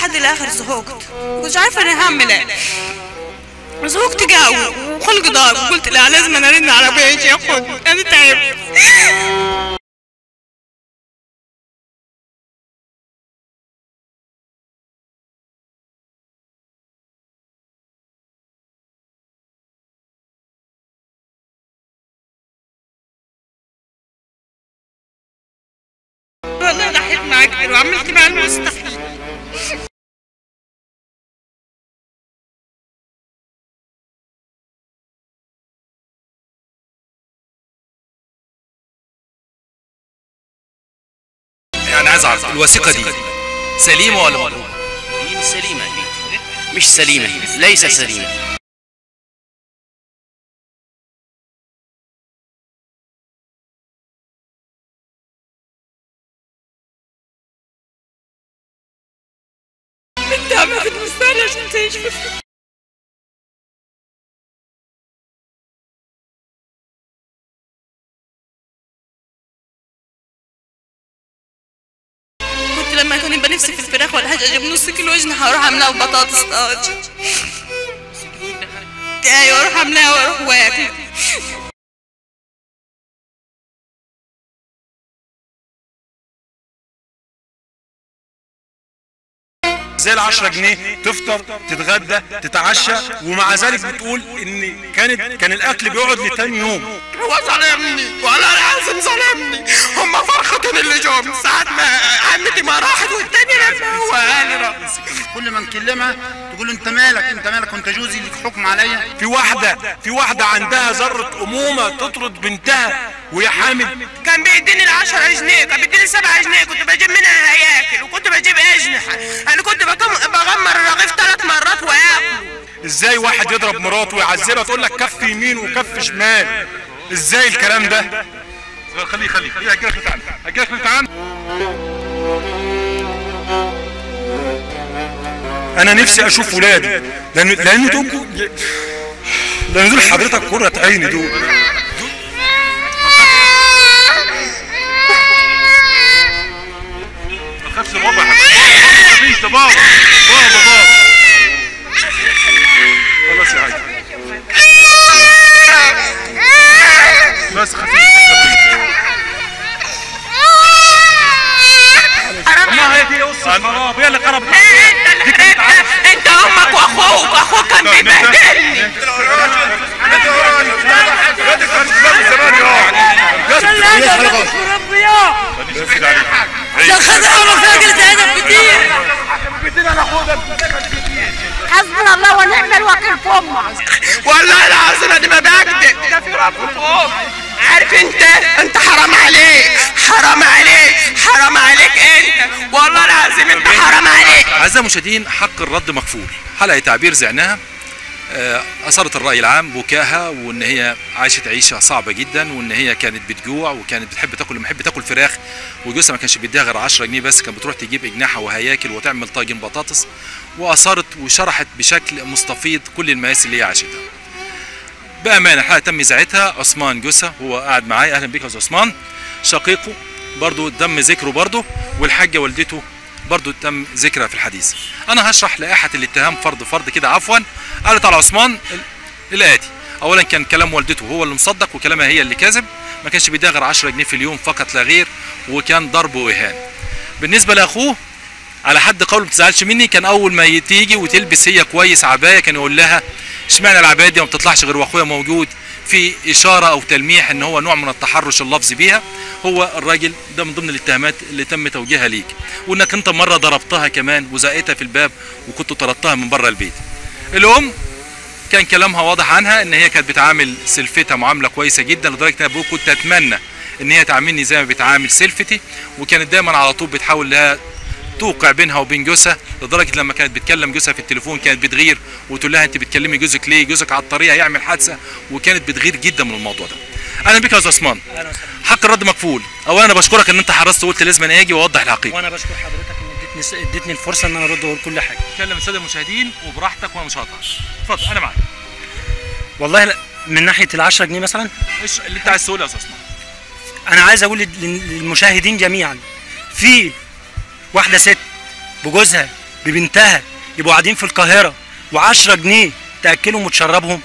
لحد الاخر زهقت مش عارفه انا هعمل ايه زهقت جا وخلق ضاق وقلت لا لازم انا ارن على ابويا يجي ياخدني انا تعبت والله ضحيت معاك كتير وعملت معاه المستحيل يعني عايز اعرف الوثيقه دي سليمه ولا مضروبه دي مش سليمة مش سليمة ليس سليمة انت عملت المستحيل عشان تعيش في كنت لما يكون يبقى نفسي في الفراخ ولا حاجه اجيب نص كيلو اجنحه واروح اعملها ببطاطس طاج ايوه اروح اعملها واروح واكل زي ال 10 جنيه تفطر تتغدى تتعشى ومع ذلك بتقول ان كانت كان الاكل بيقعد لتاني يوم هو ظلمني والله العظيم ظلمني هم فرختين اللي جم ساعة ما عمتي ما راحت والتاني لما هو قال رأسي كل ما نكلمها تقول له انت مالك انت مالك وانت جوزي لك حكم عليا في واحده في واحده عندها ذره امومه تطرد بنتها وهي حامل كان بيديني ال 10 جنيه كان بيديني 7 جنيه كنت بجيب منها هياكل وكنت بجيب اجنحه انا كنت بكم- بغمر الرغيف ثلاث مرات واكل ازاي واحد يضرب مراته ويعذبها تقول لك كف يمين وكف شمال ازاي الكلام ده خليه خليه خليه هجيلك تعالى هجيلك تعالى انا نفسي اشوف ولادي لان لان دول لان دول حضرتك قرة عيني دول ما تخافش يا بابا يا حبيبي يا بابا بابا بابا خلاص يا حاج بس خفيف خفيف ما هي دي قصة خراب هي اللي خربت انت انت انت امك واخوك واخوك كان بيبهدلني عشان خاطر عمرك فاكر سعيدة كتير حسبنا الله ونعم الوكيل في امك والله العظيم انا ما بكذب ده في رب فوق عارف انت انت حرام عليك حرام عليك حرام عليك انت والله العظيم انت حرام عليك اعزائي المشاهدين حق الرد مكفول حلقه تعبير زعناها آه، اثارت الراي العام بكاها وان هي عاشت عيشه صعبه جدا وان هي كانت بتجوع وكانت بتحب تاكل لما بتحب تاكل فراخ وجوزها ما كانش بيديها غير 10 جنيه بس كانت بتروح تجيب اجنحه وهياكل وتعمل طاجن بطاطس واثارت وشرحت بشكل مستفيض كل المآسي اللي هي عاشتها بامانه الحلقه تم اذاعتها عثمان جوسه هو قاعد معايا اهلا بك يا أستاذ عثمان شقيقه برضو تم ذكره برضو والحاجه والدته برضو تم ذكرها في الحديث انا هشرح لائحه الاتهام فرد فرد كده عفوا قالت على عثمان ال- الاتي اولا كان كلام والدته هو اللي مصدق وكلامها هي اللي كاذب ما كانش بيديها غير 10 جنيه في اليوم فقط لا غير وكان ضرب واهانه بالنسبه لاخوه على حد قوله ما تزعلش مني كان اول ما تيجي وتلبس هي كويس عبايه كان يقول لها اشمعنى العبايه دي ما بتطلعش غير واخويا موجود في اشاره او تلميح ان هو نوع من التحرش اللفظي بيها هو الراجل ده من ضمن الاتهامات اللي تم توجيهها ليك وانك انت مره ضربتها كمان وزقتها في الباب وكنت طردتها من بره البيت الام كان كلامها واضح عنها ان هي كانت بتعامل سلفتها معامله كويسه جدا لدرجه ان انا كنت اتمنى ان هي تعاملني زي ما بتعامل سلفتي وكانت دايما على طول بتحاول لها توقع بينها وبين جوزها لدرجه لما كانت بتكلم جوزها في التليفون كانت بتغير وتقول لها انت بتكلمي جوزك ليه جوزك على الطريق هيعمل حادثه وكانت بتغير جدا من الموضوع ده اهلا بك يا استاذ عثمان حق الرد مكفول اولا انا بشكرك ان انت حرصت وقلت لازم أنا اجي واوضح الحقيقه وانا بشكر حضرتك ان اديتني اديتني الفرصه ان انا ارد واقول كل حاجه اتكلم الساده المشاهدين وبراحتك وانا مش هقطع اتفضل انا معاك والله لا- من ناحيه ال 10 جنيه مثلا ايش اللي انت عايز تقوله يا استاذ عثمان انا عايز اقول لل- للمشاهدين جميعا في واحده ست بجوزها ببنتها يبقوا قاعدين في القاهره و10 جنيه تاكلهم وتشربهم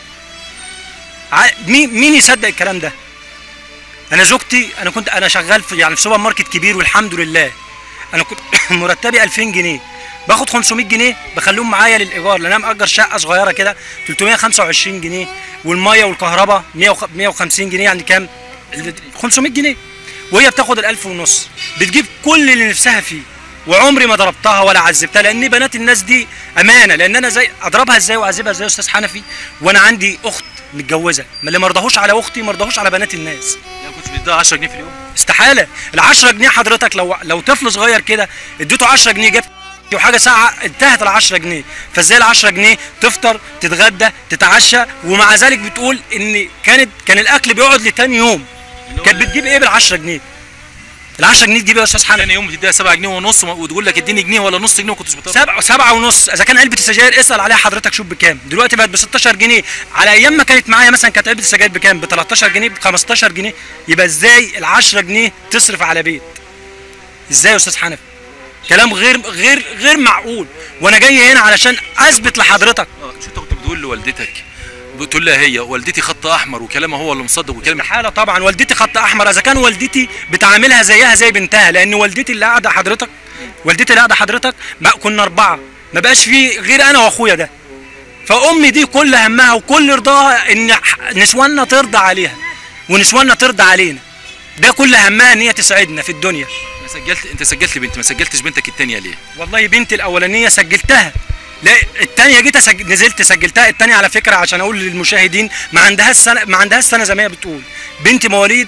ع- مين مين يصدق الكلام ده انا زوجتي انا كنت انا شغال في يعني في سوبر ماركت كبير والحمد لله انا كنت مرتبي 2000 جنيه باخد 500 جنيه بخليهم معايا للايجار لان انا مأجر شقه صغيره كده 325 جنيه والميه والكهرباء 100 وخ- 150 جنيه يعني كام 500 جنيه وهي بتاخد الألف ونص بتجيب كل اللي نفسها فيه وعمري ما ضربتها ولا عذبتها لان بنات الناس دي امانه لان انا زي اضربها ازاي واعذبها ازاي يا استاذ حنفي وانا عندي اخت متجوزه ما اللي ما رضاهوش على اختي ما رضاهوش على بنات الناس يعني كنت بتديها 10 جنيه في اليوم استحاله ال 10 جنيه حضرتك لو لو طفل صغير كده اديته 10 جنيه جبت وحاجه ساعه انتهت ال 10 جنيه فازاي ال 10 جنيه تفطر تتغدى تتعشى ومع ذلك بتقول ان كانت كان الاكل بيقعد لتاني يوم كانت بتجيب ايه بال 10 جنيه ال 10 جنيه تجيب ايه يا استاذ حنفي ثاني يوم بتديها 7 جنيه ونص وتقول لك اديني جنيه ولا نص جنيه وكنتش بتطلع سبعة سبعة ونص اذا كان علبه السجاير اسال عليها حضرتك شوف بكام دلوقتي بقت ب 16 جنيه على ايام ما كانت معايا مثلا كانت علبه السجاير بكام ب 13 جنيه ب 15 جنيه يبقى ازاي ال 10 جنيه تصرف على بيت ازاي يا استاذ حنفي كلام غير غير غير معقول وانا جاي هنا علشان اثبت لحضرتك اه مش انت كنت بتقول لوالدتك بتقول لها هي والدتي خط احمر وكلامها هو اللي مصدق وكلام حالة طبعا والدتي خط احمر اذا كان والدتي بتعاملها زيها زي بنتها لان والدتي اللي قاعده حضرتك والدتي اللي قاعده حضرتك بقى كنا اربعه ما بقاش في غير انا واخويا ده فامي دي كل همها وكل رضاها ان ح- نسواننا ترضى عليها ونسواننا ترضى علينا ده كل همها ان هي تسعدنا في الدنيا ما سجلت انت سجلت بنت ما سجلتش بنتك الثانيه ليه؟ والله بنتي الاولانيه سجلتها لا الثانيه جيت أسج... نزلت سجلتها الثانيه على فكره عشان اقول للمشاهدين ما عندهاش سنه ما عندهاش سنه زي ما هي بتقول بنتي مواليد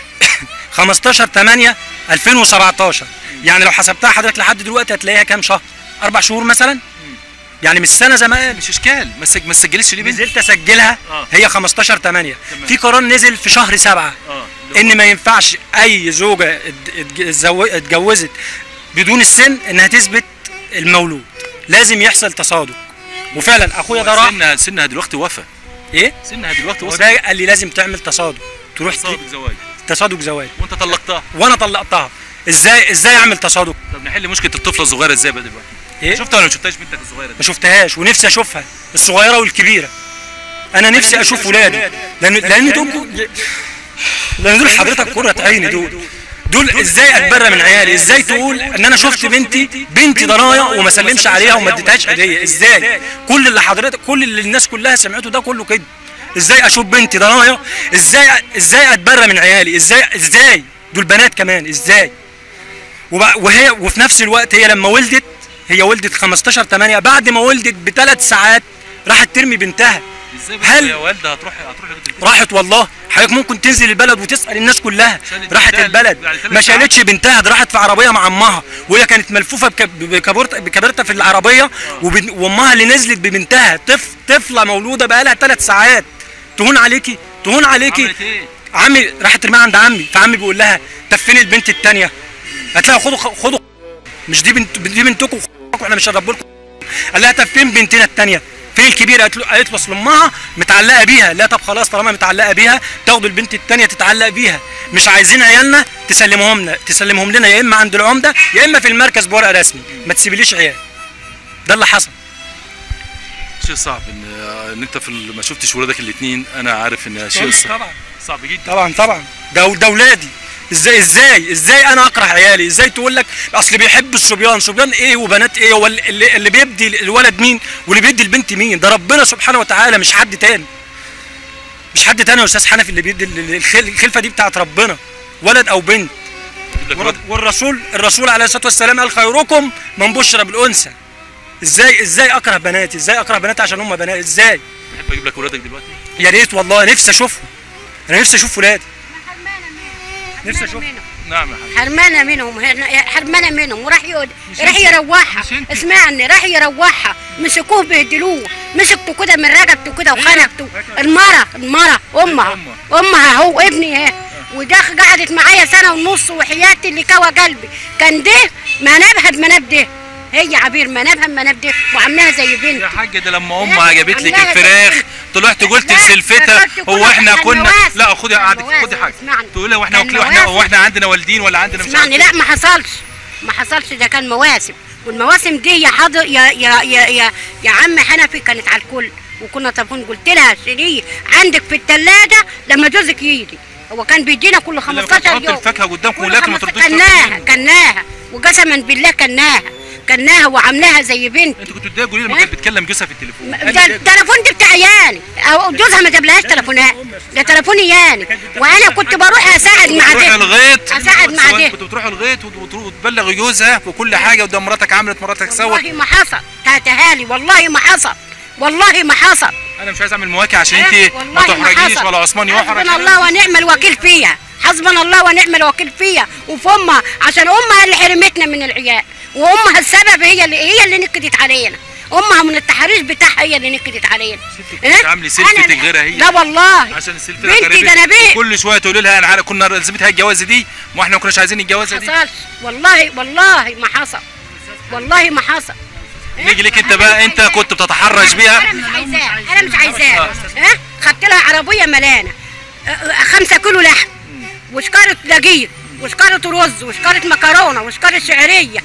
15 8 2017 يعني لو حسبتها حضرتك لحد دلوقتي هتلاقيها كام شهر اربع شهور مثلا يعني مش سنه زي ما هي مش اشكال ما سج- ما سجلتش ليه بنت؟ نزلت اسجلها آه. هي 15 8 في قرار نزل في شهر 7 اه ان ما ينفعش اي زوجه ات- اتج- اتزو- اتجوزت بدون السن انها تثبت المولود لازم يحصل تصادق وفعلا اخويا ده راح سنها سنها دلوقتي وفى ايه سنها دلوقتي هو وصل ده قال لي لازم تعمل تصادق تروح تصادق ت- زواج تصادق زواج وانت طلقتها وانا طلقتها ازاي ازاي اعمل تصادق طب نحل مشكله الطفله الصغيره ازاي بقى دلوقتي؟ ايه شفتها ولا ما شفتهاش بنتك الصغيره دي؟ ما شفتهاش ونفسي اشوفها الصغيره والكبيره انا نفسي اشوف ولادي لان لان دول لان دول حضرتك كرة عيني دول دول ازاي اتبرى من عيالي ازاي تقول ان انا شفت بنتي بنتي ضنايا وما سلمش عليها وما اديتهاش هديه ازاي كل اللي حضرتك كل اللي الناس كلها سمعته ده كله كده ازاي اشوف بنتي ضنايا ازاي ازاي اتبرى من عيالي ازاي ازاي دول بنات كمان ازاي وبع- وهي وفي نفس الوقت هي لما ولدت هي ولدت 15 8 بعد ما ولدت بثلاث ساعات راحت ترمي بنتها ازاي هل- يا والده هتروح هتروح لغايه البيت؟ راحت والله حضرتك ممكن تنزل البلد وتسال الناس كلها شالت راحت بنتها البلد يعني ثلاث ما ساعات؟ شالتش بنتها ده راحت في عربيه مع امها وهي كانت ملفوفه بك- بكبرت بكبرتها في العربيه وبن- وامها اللي نزلت ببنتها طف طفله مولوده بقى لها ثلاث ساعات تهون عليكي تهون عليكي عملت ايه؟ عمي راحت ترميها عند عمي فعمي بيقول لها طب فين البنت الثانيه هتلاقي خدوا خدوا مش دي بنت دي بنتكم احنا مش هنربوا لكم قال لها طب فين بنتنا الثانيه فين الكبيره قالت له قالت له اصل امها متعلقه بيها لا طب خلاص طالما متعلقه بيها تاخدوا البنت الثانيه تتعلق بيها مش عايزين عيالنا تسلمهم لنا تسلمهم لنا يا اما عند العمده يا اما في المركز بورقه رسمي ما تسيبليش عيال ده اللي حصل شيء صعب ان ان انت في ال- ما شفتش ولادك الاثنين انا عارف ان شيء صعب طبعا صعب جدا طبعا طبعا ده ده ولادي ازاي ازاي ازاي انا اكره عيالي ازاي تقول لك اصل بيحب الصبيان صبيان ايه وبنات ايه هو اللي, اللي بيدي الولد مين واللي بيدي البنت مين ده ربنا سبحانه وتعالى مش حد تاني مش حد تاني يا استاذ حنفي اللي بيدي ال- ال- الخل- الخلفه دي بتاعت ربنا ولد او بنت أجيب لك والر- ولاد- والرسول الرسول عليه الصلاه والسلام قال خيركم من بشر بالانثى ازاي ازاي اكره بناتي ازاي اكره بناتي عشان هم بنات ازاي تحب اجيب لك ولادك دلوقتي يا ريت والله نفسي اشوفهم انا نفسي اشوف ولادي نفسي اشوف نعم يا حبيبي حرمانه منهم حرمانه منهم وراح يقعد راح يروحها اسمعني راح يروحها مسكوه بهدلوه مسكته كده من رقبته كده وخنقته المرة المرة امها امها هو ابني اهي وده قعدت معايا سنه ونص وحياتي اللي كوى قلبي كان ده منابها بمناب ده هي عبير منابها بمناب ده وعاملاها زي يا بنت حاجه ده لما لا، امها جابت لك عاملاها الفراخ زي- طلعت قلت لا، لسلفتها فكرت هو كلها احنا كان كنا مواسم. لا خدي كان قعدك خدي مواسم، حاجه اسمعني. تقول واحنا كان واكلين واحنا مواسم. واحنا عندنا والدين ولا عندنا مش اسمعني عارف لا ما حصلش ما حصلش ده كان مواسم والمواسم دي يا حاضر يا يا يا يا, يا عم حنفي كانت على الكل وكنا طبعا قلت لها شيليه عندك في الثلاجه لما جوزك يجي هو كان بيدينا كل لما 15 كنت تحط يوم الفاكهه قدامكم كل ولكن ما 15 تردوش كناها كناها وقسما بالله كناها كناها وعاملاها زي بنت انت كنت تقولي لي لما كانت بتكلم جوزها في التليفون ده التليفون ده بتاع ياني او جوزها ما جابلهاش تليفونات ده تليفوني ياني وانا كنت بروح اساعد مع بتروح ده الغيط اساعد مع سواء ده كنت بتروح الغيط وت- وت- وتبلغ جوزها وكل حاجه قدام مراتك عملت مراتك سوت والله ما حصل تاتها لي والله ما حصل والله ما حصل انا مش عايز اعمل مواجهه عشان انت إيه؟ ما والله ما تحرجيش حصل. ولا عثمان يحرج حسبنا الله ونعم الوكيل فيها حسبنا الله ونعم الوكيل فيها وفي امها عشان امها اللي حرمتنا من العيال وامها السبب هي اللي هي اللي نكدت علينا امها من التحريش بتاعها هي اللي نكدت علينا إيه؟ بتعملي سلفتك أنا- غيرها هي. لا والله عشان السلف بنتي ده انا بيه كل شويه تقولي لها انا عارف كنا لزمتها الجوازه دي ما احنا ما كناش عايزين الجوازه دي حصلش والله والله ما حصل والله ما حصل نيجي لك انت بقى انت كنت بتتحرش بيها انا مش عايزاه انا مش عايزاه ها خدت لها عربيه ملانه أه، أه، خمسة كيلو لحم وشكارة دقيق وشكارة رز وشكارة مكرونة وشكارة شعرية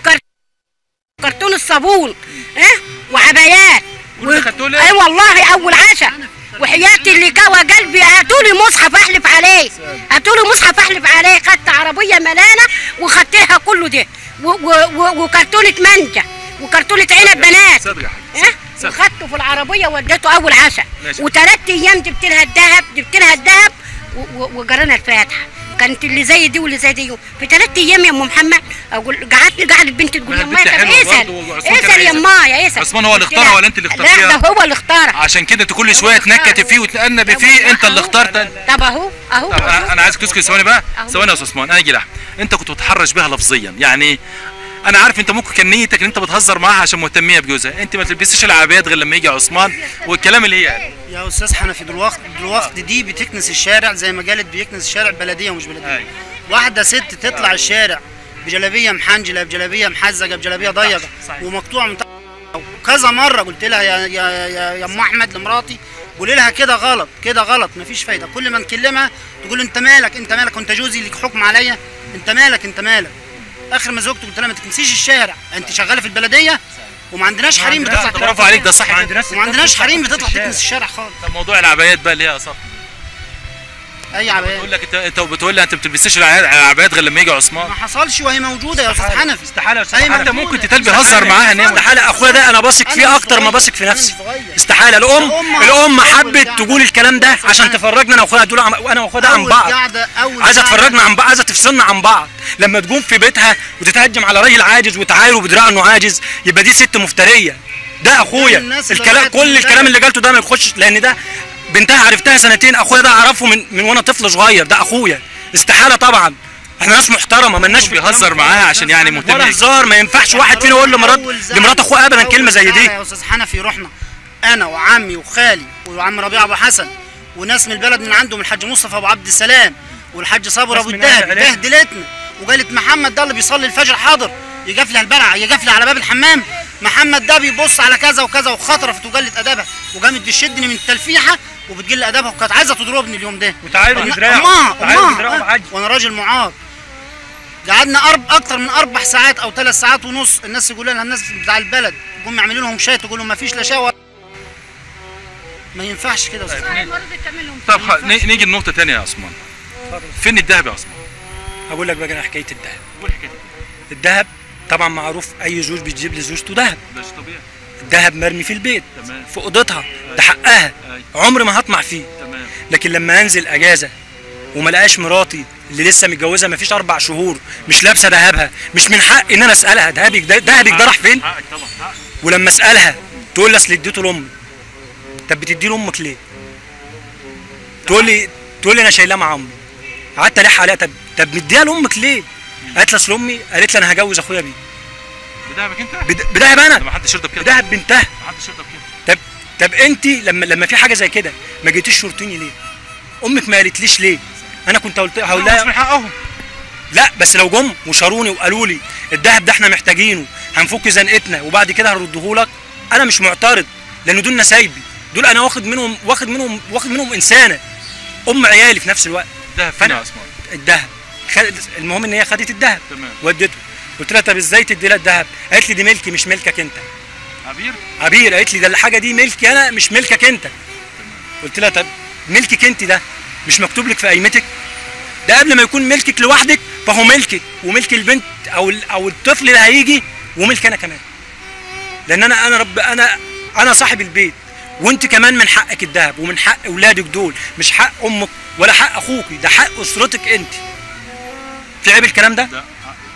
وكرتون الصابون ها وعبايات كل ده خدتوه ليه؟ اي والله اول عشاء وحياتي اللي كوى قلبي هاتوا لي مصحف احلف عليه هاتوا لي مصحف احلف عليه خدت عربيه ملانه وخدت لها كله ده و- و- و- وكرتونه مانجا وكرتونه عنب بنات صدق يا حاج ها صدق. وخدته في العربيه وديته اول عشاء ماشي. وثلاث ايام جبت لها الذهب جبت لها الذهب و- و- وجرينا الفاتحه كانت اللي زي دي واللي زي دي في ثلاث ايام يا ام محمد اقول قعدت قعدت البنت تقول ما يا البنت مايا طب حلوة اسال برضه وعثمان كان اسال يا عايزها. مايا اسال عثمان هو اللي قلت اختارها لها، ولا انت اللي لا اخترتيها؟ ده هو اللي اختارها عشان كده انت كل شويه تنكتي فيه وتأنبي فيه انت اللي اخترت طب اهو اهو طب انا أنا عايزك تسكت ثواني بقى أهو. ثواني يا استاذ عثمان انا اجي لها انت كنت بتحرش بها لفظيا يعني انا عارف انت ممكن كان نيتك ان انت بتهزر معاها عشان مهتميه بجوزها انت ما تلبسيش العبايات غير لما يجي عثمان والكلام اللي هي قاله يا استاذ حنفي دلوقتي دلوقتي دي بتكنس الشارع زي ما قالت بيكنس الشارع بلديه ومش بلديه أيوة. واحده ست تطلع الشارع بجلابيه محنجله بجلابيه محزقه بجلابيه ضيقه ومقطوعه من تحت. كذا مره قلت لها يا يا يا, يا ام احمد لمراتي قولي لها كده غلط كده غلط مفيش فايده كل ما نكلمها تقول انت مالك انت مالك انت جوزي ليك حكم عليا انت مالك انت مالك اخر ما زوجته قلت لها ما تكنسيش الشارع انت شغاله في البلديه وما عندناش حريم بتطلع طب برافو عليك ده صح كده وما عندناش حريم بتطلع تكنس الشارع خالص طب موضوع العبايات بقى اللي هي صح اي عباية بتقول لك انت انت بتقول لها انت ما بتلبسيش العبايات غير لما يجي عثمان ما حصلش وهي موجوده يا استاذ حنفي استحاله يا استاذ أي حنفي. انت ممكن تتلبي هزر معاها ان هي استحاله اخويا ده انا بثق أنا فيه مش اكتر ما صغير. بثق في أنا نفسي مش صغير. استحاله الام الأم الام أول حبت قعدة. تقول الكلام ده عشان تفرجنا انا واخويا دول عن- وانا واخويا ده عن أول بعض قعدة أول عايزه قعدة. تفرجنا عن بعض عايزه تفصلنا عن بعض لما تقوم في بيتها وتتهجم على راجل عاجز وتعايره بدراع انه عاجز يبقى دي ست مفتريه ده اخويا الناس اللي الكلام راحت كل من الكلام البلد. اللي قالته ده ما يخش لان ده بنتها عرفتها سنتين اخويا ده اعرفه من من وانا طفل صغير ده اخويا استحاله طبعا احنا ناس محترمه مالناش في بيهزر معاها عشان يعني ولا مهتم هزار ما ينفعش واحد فينا يقول لمرات أول زعل- لمرات اخوه ابدا أول كلمه زي زعل دي يا استاذ حنفي رحنا انا وعمي وخالي وعم ربيع ابو حسن وناس من البلد من عندهم الحاج مصطفى ابو عبد السلام والحاج صابر ناس ابو من الدهب أهل علينا. بهدلتنا وقالت محمد ده اللي بيصلي الفجر حاضر يقفل البلع يقفل على باب الحمام محمد ده بيبص على كذا وكذا وخطرفت وقلت ادبها وقامت بتشدني من التلفيحه وبتقل ادبها وكانت عايزه تضربني اليوم ده وتعايروا أنا- بدراعه. امها تعايروا امها بدراعه آه. بعجز. وانا راجل معاق قعدنا أرب اكتر من اربع ساعات او ثلاث ساعات ونص الناس يقولوا لها الناس بتاع البلد يقوموا يعملوا لهم شاي تقول لهم ما فيش لا شاي ولا ما ينفعش كده يا أستاذ. طب خ- ن- نيجي لنقطه ثانيه يا عثمان فين الذهب يا عثمان هقول لك بقى انا حكايه الذهب الذهب طبعا معروف اي زوج بتجيب لزوجته ذهب ده شيء طبيعي الذهب مرمي في البيت تمام في اوضتها ده حقها أي. عمري ما هطمع فيه تمام لكن لما انزل اجازه وما لقاش مراتي اللي لسه متجوزه ما فيش اربع شهور مش لابسه ذهبها مش من حقي ان انا اسالها ذهبك ده ذهبك ده راح فين حقك طبعا حقك ولما اسالها تقول لي اصل اديته لامي طب بتديه لامك ليه تقول لي تقول لي انا شايلاه مع امي قعدت الح عليها طب طب مديها لامك ليه قالت لي اصل امي قالت لي انا هجوز اخويا بيه بذهبك انت بد- بذهب انا ده ما حدش يرضى بكده بذهب بنتها ما حدش يرضى بكده طب طب انت لما لما في حاجه زي كده ما جيتيش شرطيني ليه امك ما قالتليش ليه انا كنت قلت هقول لا، مش لها من حقهم لا بس لو جم وشاروني وقالوا لي الذهب ده احنا محتاجينه هنفك زنقتنا وبعد كده هنرده لك انا مش معترض لان دول نسايبي دول انا واخد منهم واخد منهم واخد منهم انسانه ام عيالي في نفس الوقت الذهب فين فأنا- يا عثمان الذهب خد المهم ان هي خدت الذهب تمام ودته قلت لها طب ازاي تدي لها الذهب قالت لي دي ملكي مش ملكك انت عبير عبير قالت لي ده الحاجه دي ملكي انا مش ملكك انت قلت لها طب ملكك انت ده مش مكتوب لك في قايمتك ده قبل ما يكون ملكك لوحدك فهو ملكك وملك البنت او ال- او الطفل اللي هيجي وملك انا كمان لان انا انا رب انا انا صاحب البيت وانت كمان من حقك الذهب ومن حق اولادك دول مش حق امك ولا حق اخوكي ده حق اسرتك انت في عيب الكلام ده ده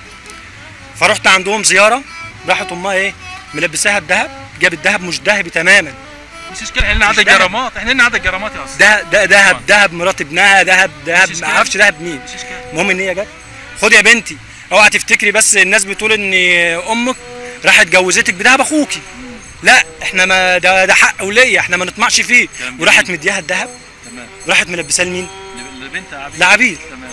فرحت عندهم زياره راحت امها ايه ملبساها الذهب جاب الذهب مش ذهبي تماما مش اشكال احنا لنا عدد دهب. جرامات احنا لنا عدد جرامات يا اصلا ده ده ذهب ذهب مرات ابنها ذهب ذهب ما إشكال. اعرفش ذهب مين مش اشكال المهم ان هي جت خد يا بنتي اوعى تفتكري بس الناس بتقول ان امك راحت جوزتك بذهب اخوكي لا احنا ما ده ده حق وليا احنا ما نطمعش فيه تمام. وراحت مديها الذهب تمام وراحت ملبساه لمين؟ لبنت عبير لعبير تمام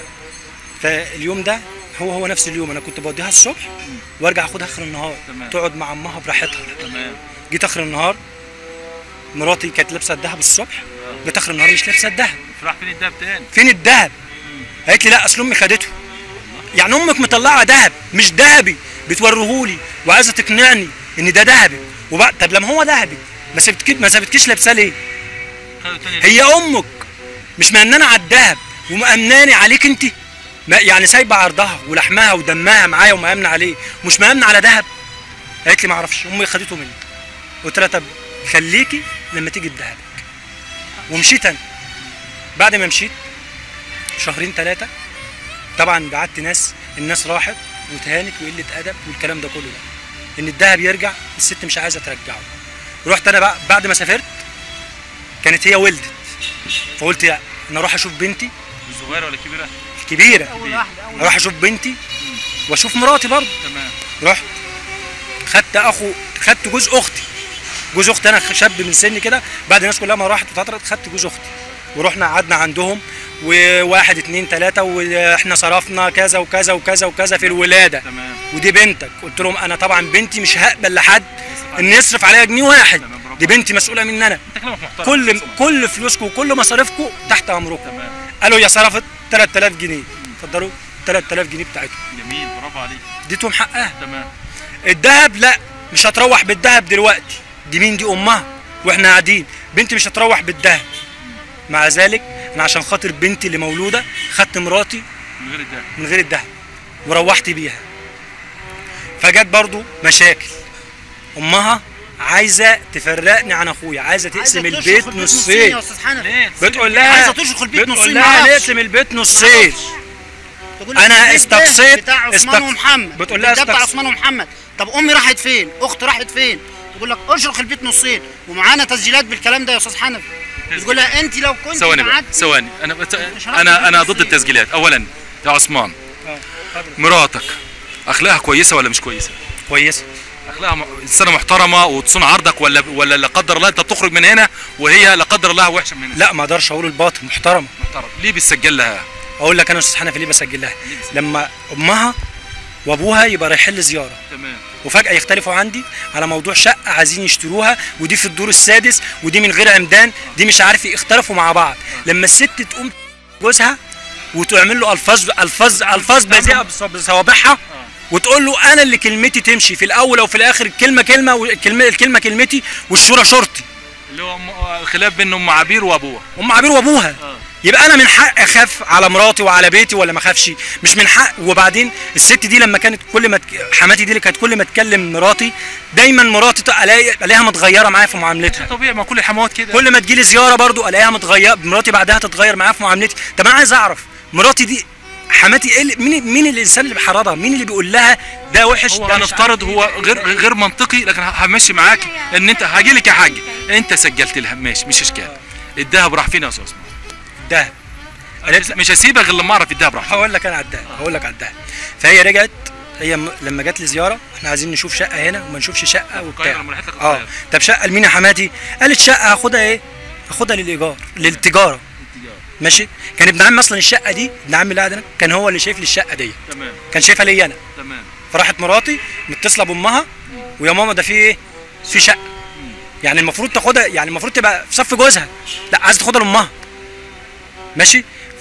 فاليوم ده هو هو نفس اليوم انا كنت بوديها الصبح وارجع اخدها اخر النهار تمام. تقعد مع امها براحتها تمام جيت اخر النهار مراتي كانت لابسه الذهب الصبح جيت اخر النهار مش لابسه الذهب راح فين الدهب تاني فين الذهب؟ قالت لي لا اصل امي خدته يعني امك مطلعه ذهب مش ذهبي بتوريهولي وعايزه تقنعني ان ده ذهبي وبعد طب لما هو ذهبي ما سبتكيش ما سابتكيش لابساه ليه؟ خدوا تاني هي امك مش مأمنانة على الذهب ومأمناني عليك انت ما- يعني سايبه عرضها ولحمها ودمها معايا ومأمنة عليه مش مأمنة على ذهب قالت لي ما اعرفش امي خدته مني قلت لها طب خليكي لما تيجي بذهبك ومشيت انا بعد ما مشيت شهرين ثلاثه طبعا بعت ناس الناس راحت وتهانت وقله ادب والكلام ده كله ده ان الذهب يرجع الست مش عايزه ترجعه رحت انا بقى بعد ما سافرت كانت هي ولدت فقلت لا انا اروح اشوف بنتي صغيره ولا كبيره الكبيره اول واحده اول اروح اشوف بنتي واشوف مراتي برضه تمام رحت خدت اخو خدت جوز اختي جوز اختي انا شاب من سني كده بعد الناس كلها ما راحت وفترت خدت جوز اختي ورحنا قعدنا عندهم وواحد اتنين تلاته واحنا صرفنا كذا وكذا وكذا وكذا في الولاده تمام ودي بنتك قلت لهم انا طبعا بنتي مش هقبل لحد ان يصرف عليها جنيه واحد تمام، برافو. دي بنتي مسؤوله مني انا انت كلامك محترم كل كل فلوسكم وكل مصاريفكم تحت امركم تمام قالوا يا صرفت 3000 جنيه اتفضلوا 3000 جنيه بتاعتهم جميل برافو عليك اديتهم حقها تمام الذهب لا مش هتروح بالذهب دلوقتي دي مين دي امها واحنا قاعدين بنتي مش هتروح بالذهب مع ذلك انا عشان خاطر بنتي اللي مولوده خدت مراتي من غير الدهب من غير الذهب وروحت بيها فجت برضو مشاكل امها عايزه تفرقني عن اخويا عايزه تقسم عايزة البيت تشرخ نصين يا استاذ حنفي ليه بتقول لها عايزة تشرخ البيت بتقول نصين، لها معرفش. نقسم البيت نصين تقول لك أنا البيت ده استقصيت- بتاع عثمان استق- ومحمد بتقول لها البيت ده بتاع استقص- عثمان ومحمد طب امي راحت فين اختي راحت فين تقول لك اشرخ البيت نصين ومعانا تسجيلات بالكلام ده يا استاذ حنفي بتقول لها انت لو كنت ثواني بقى قعدتي- ثواني انا بت... شرحت انا انا التفاصيل. ضد التسجيلات اولا يا عثمان مراتك اخلاقها كويسه ولا مش كويسه كويسه اخلاقها م- انسانه محترمه وتصون عرضك ولا ولا لا قدر الله انت بتخرج من هنا وهي لا قدر الله وحشه من هنا لا ما اقدرش اقول الباطل محترمه محترم ليه بتسجل لها اقول لك انا يا استاذ حنفي ليه بسجل لها لما امها وابوها يبقى رايحين لي زياره تمام وفجاه يختلفوا عندي على موضوع شقه عايزين يشتروها ودي في الدور السادس ودي من غير عمدان دي مش عارف إيه، اختلفوا مع بعض لما الست تقوم جوزها وتعمل له الفاظ الفاظ الفاظ بذيئه بص- بصوابعها وتقول له انا اللي كلمتي تمشي في الاول او في الاخر الكلمه كلمه والكلمه الكلمه كلمتي والشورى شرطي اللي هو م- خلاف بين ام عبير وابوها ام عبير وابوها آه. يبقى انا من حق اخاف على مراتي وعلى بيتي ولا ما اخافش مش من حق وبعدين الست دي لما كانت كل ما تك... حماتي دي اللي كانت كل ما تكلم مراتي دايما مراتي ت- الاقي الاقيها متغيره معايا في معاملتها طبيعي ما كل الحموات كده كل ما تجيلي زياره برضو الاقيها متغيره مراتي بعدها تتغير معايا في معاملتي طب انا عايز اعرف مراتي دي حماتي ايه اللي- مين مين الانسان اللي بيحرضها مين اللي بيقول لها ده وحش هو ده مش هنفترض عارف هو إيه، ده غير إيه، ده غير منطقي لكن ه- همشي معاك ان انت هاجي لك يا حاج انت سجلت لها ماشي مش اشكال الذهب راح فين يا استاذ عثمان؟ ده أنا مش- مش هسيبك غير لما اعرف الذهب راح فين هقول لك انا على الدهب هقول لك على الدهب فهي رجعت هي م- لما جت لي زياره احنا عايزين نشوف شقه هنا وما نشوفش شقه وبتاع القاهرة، لما رحت لك اه القاهرة. طب شقه لمين يا حماتي قالت شقه هاخدها ايه هاخدها للايجار للتجاره ماشي كان ابن عمي اصلا الشقه دي ابن عمي اللي قاعد هنا كان هو اللي شايف لي الشقه دي تمام كان شايفها ليا انا تمام فراحت مراتي متصله بامها ويا ماما ده في ايه في شقه يعني المفروض تاخدها يعني المفروض تبقى في صف جوزها لا عايزه تاخدها لامها ماشي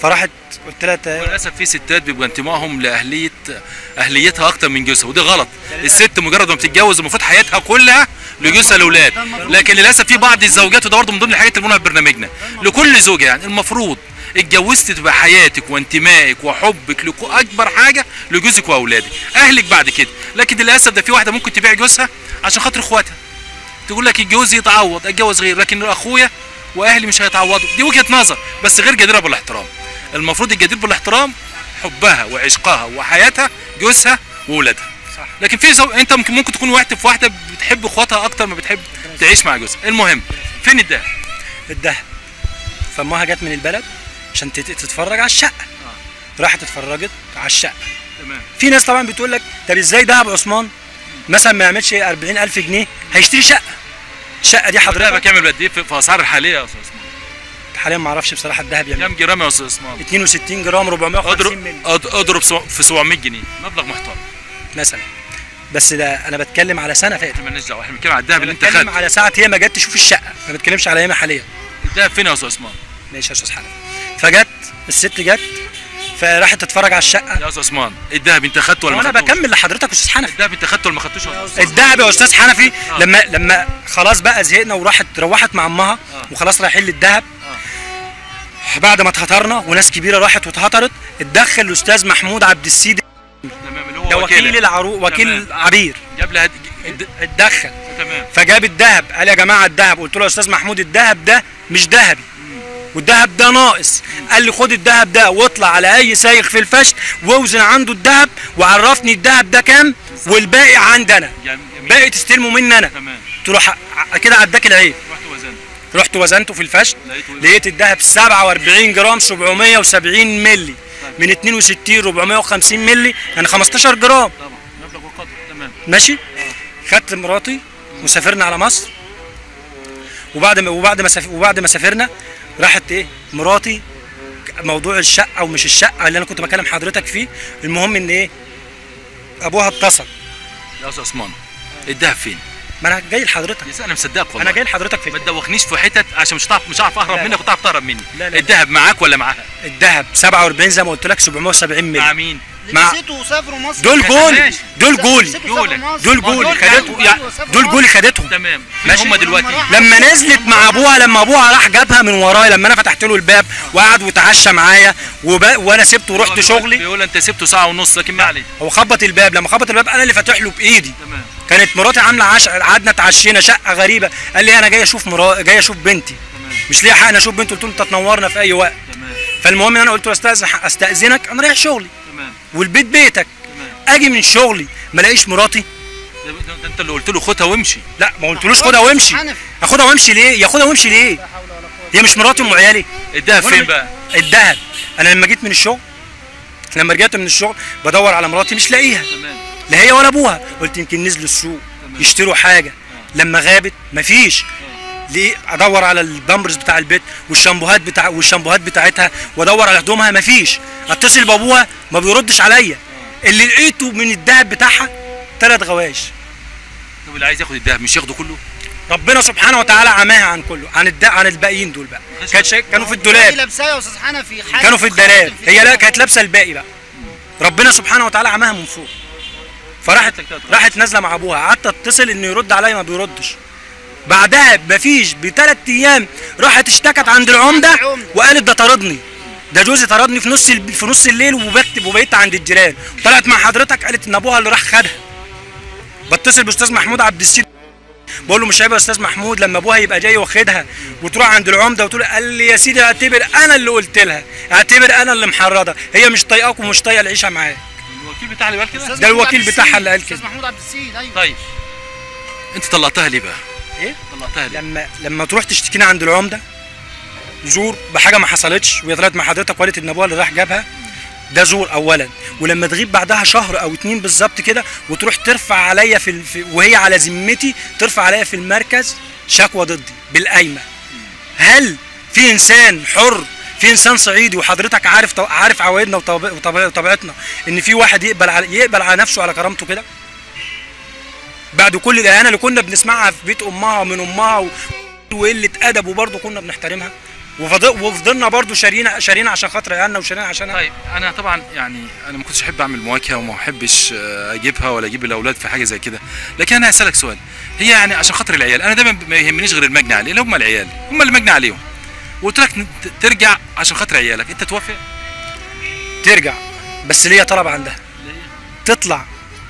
فراحت قلت لها تا- وللاسف في ستات بيبقى انتمائهم لاهليه اهليتها اكتر من جوزها ودي غلط الست مجرد ما بتتجوز المفروض حياتها كلها لجوزها الاولاد لكن للاسف في بعض الزوجات وده برضه من ضمن الحاجات اللي بنقولها في برنامجنا لكل زوجه يعني المفروض اتجوزت تبقى حياتك وانتمائك وحبك لكو اكبر حاجه لجوزك واولادك اهلك بعد كده لكن للاسف ده في واحده ممكن تبيع جوزها عشان خاطر اخواتها تقول لك الجوز يتعوض اتجوز غير لكن اخويا واهلي مش هيتعوضوا دي وجهه نظر بس غير جديره بالاحترام المفروض الجدير بالاحترام حبها وعشقها وحياتها جوزها واولادها صح. لكن في زو... انت ممكن ممكن تكون واحده في واحده بتحب اخواتها اكتر ما بتحب تعيش مع جوزها المهم فين الدهب الدهب فامها جت من البلد عشان تت- تتفرج على الشقه راحت اتفرجت على الشقه تمام في ناس طبعا بتقول لك طب ازاي دهب عثمان مثلا ما يعملش 40000 جنيه هيشتري شقه الشقه دي الدهب حضرتك كامل قد ايه في في اسعار الحاليه يا استاذ اسماعيل حاليا ما اعرفش بصراحه الدهب يعمل كام جرام يا استاذ اسماعيل 62 جرام 450 اضرب مللي أض- اضرب سو- في 700 جنيه مبلغ محترم مثلا بس ده انا بتكلم على سنه فاتت احنا مالناش دعوه احنا بنتكلم على الدهب اللي انت بتكلم خدته على ساعه هي ما جت تشوف الشقه ما بتكلمش على ايامها حاليا الدهب فين يا استاذ اسماعيل ماشي يا استاذ حنفي فجت الست جت فراحت تتفرج على الشقه يا استاذ اسماعيل الدهب انت خدته ولا ما وانا خدتوش بكمل لحضرتك يا استاذ حنفي الدهب انت خدته ولا ما خدتوش يا أستاذ؟ الدهب يا استاذ حنفي لما لما خلاص بقى زهقنا وراحت روحت مع امها وخلاص رايحين للدهب بعد ما اتهطرنا وناس كبيره راحت واتهطرت اتدخل الاستاذ محمود عبد السيد تمام اللي هو ده وكيل وكيلك. العرو وكيل تمام. عبير جاب لها د- اتدخل تمام فجاب الذهب قال يا جماعه الذهب قلت له يا استاذ محمود الذهب ده مش ذهبي والذهب ده ناقص قال لي خد الذهب ده واطلع على اي سايق في الفشل واوزن عنده الذهب وعرفني الذهب ده كام والباقي عندنا جميل. باقي تستلمه مني انا تمام قلت له ح- ع- كده عداك العيب رحت وزنت رحت وزنته في الفشل لقيته إيه؟ لقيت الذهب 47 جرام 770 مللي من 62 450 مللي يعني 15 جرام طبعا مبلغ وقدر تمام ماشي خدت مراتي وسافرنا على مصر وبعد ما وبعد ما سافر وبعد ما سافرنا راحت ايه مراتي موضوع الشقه ومش الشقه اللي انا كنت بكلم حضرتك فيه المهم ان ايه ابوها اتصل يا استاذ عثمان الدهب فين؟ ما انا جاي لحضرتك يا سيدي انا مصدقك والله انا جاي لحضرتك ما في تدوخنيش في حتت عشان مش هتعرف مش هعرف اهرب لا، لا. منك وتعرف تهرب مني لا، لا. الدهب معاك ولا معاها؟ الذهب 47 زي ما قلت لك 770 مع مللي مين؟ مع- نسيتوا وسافروا مصر دول جولي ماشي. دول جولي جولك. دول جولي دول خدتهم كانوا- يعني دول جولي خدتهم تمام ماشي. فين هم دلوقتي؟ لما نزلت مع ابوها لما ابوها راح جابها من ورايا لما انا فتحت له الباب وقعد وتعشى معايا وب... وانا سبته ورحت بيقول- شغلي بيقول انت سبته ساعه ونص لكن ما عليك هو خبط الباب لما خبط الباب انا اللي فاتح له بايدي تمام كانت مراتي عامله عشاء قعدنا اتعشينا شقه غريبه قال لي انا جاي اشوف مرا... جاي اشوف بنتي مش ليا حق انا اشوف بنتي قلت له انت تنورنا في اي وقت تمام فالمهم انا قلت له استاذن استاذنك انا رايح شغلي تمام والبيت بيتك تمام اجي من شغلي ما الاقيش مراتي ده, ده, ده انت اللي قلت له خدها وامشي لا ما قلتلوش خدها وامشي اخدها وامشي ليه ياخدها وامشي ليه هي مش مراتي ام عيالي الدهب وأنا فين مش- بقى؟ الذهب انا لما جيت من الشغل لما رجعت من الشغل بدور على مراتي مش لاقيها تمام لا هي ولا ابوها قلت يمكن نزلوا السوق يشتروا حاجه لما غابت مفيش ليه ادور على البامبرز بتاع البيت والشامبوهات بتاع والشامبوهات بتاعتها وادور على هدومها مفيش اتصل بابوها ما بيردش عليا اللي لقيته من الذهب بتاعها ثلاث غواش طب اللي عايز ياخد الدهب مش ياخده كله؟ ربنا سبحانه وتعالى عماها عن كله عن الد... عن الباقيين دول بقى كانت شا... كانوا في الدولاب لابساه يا استاذ حنفي حاجة كانوا في مخاطر الدولاب في هي لا كانت لابسه الباقي بقى ربنا سبحانه وتعالى عماها من فوق فراحت راحت نازله مع ابوها قعدت اتصل انه يرد عليا ما بيردش بعدها مفيش بثلاث ايام راحت اشتكت عند العمده وقالت ده طردني ده جوزي طردني في نص ال- في نص الليل وبكتب وبقيت عند الجيران طلعت مع حضرتك قالت ان ابوها اللي راح خدها بتصل باستاذ محمود عبد السيد بقول له مش عيب يا استاذ محمود لما ابوها يبقى جاي واخدها وتروح عند العمده وتقول قال لي يا سيدي اعتبر انا اللي قلت لها اعتبر انا اللي محرضه هي مش طايقاك ومش طايقه العيشه معاك الوكيل بتاعها اللي قال كده؟ أستاذ ده محمود الوكيل عبد بتاعها السيد. اللي قال استاذ كده. محمود عبد السيد ايوه طيب انت طلقتها ليه بقى؟ ايه طلقتها ليه؟ لما لما تروح تشتكينا عند العمده زور بحاجه ما حصلتش وهي طلعت مع حضرتك وقالت ان ابوها اللي راح جابها ده زور اولا ولما تغيب بعدها شهر او اتنين بالظبط كده وتروح ترفع عليا في, ال- في وهي على ذمتي ترفع عليا في المركز شكوى ضدي بالقايمه هل في انسان حر في انسان صعيدي وحضرتك عارف طو- عارف عوايدنا وطب- وطب- وطبيعتنا ان في واحد يقبل على يقبل على نفسه على كرامته كده بعد كل الاهانه اللي كنا بنسمعها في بيت امها ومن امها و... وقله ادب وبرضه كنا بنحترمها وفض- وفضلنا برضو شاريين شاريين عشان خاطر عيالنا وشاريين عشان طيب انا طبعا يعني انا ما كنتش احب اعمل مواجهه وما احبش آه، اجيبها ولا اجيب الاولاد في حاجه زي كده لكن انا هسالك سؤال هي يعني عشان خاطر العيال انا دايما ما يهمنيش غير المجني عليه اللي هم العيال هم اللي مجني عليهم وقلت لك ت- ترجع عشان خاطر عيالك انت توافق ترجع بس ليا طلب عندها تطلع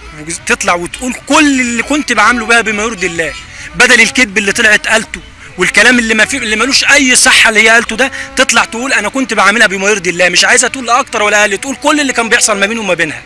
تطلع وتقول كل اللي كنت بعامله بها بما يرضي الله بدل الكذب اللي طلعت قالته والكلام اللي ما فيه اللي ملوش اي صحه اللي هي قالته ده تطلع تقول انا كنت بعاملها بما يرضي الله مش عايزه تقول لا اكتر ولا اقل تقول كل اللي كان بيحصل ما بيني وما بينها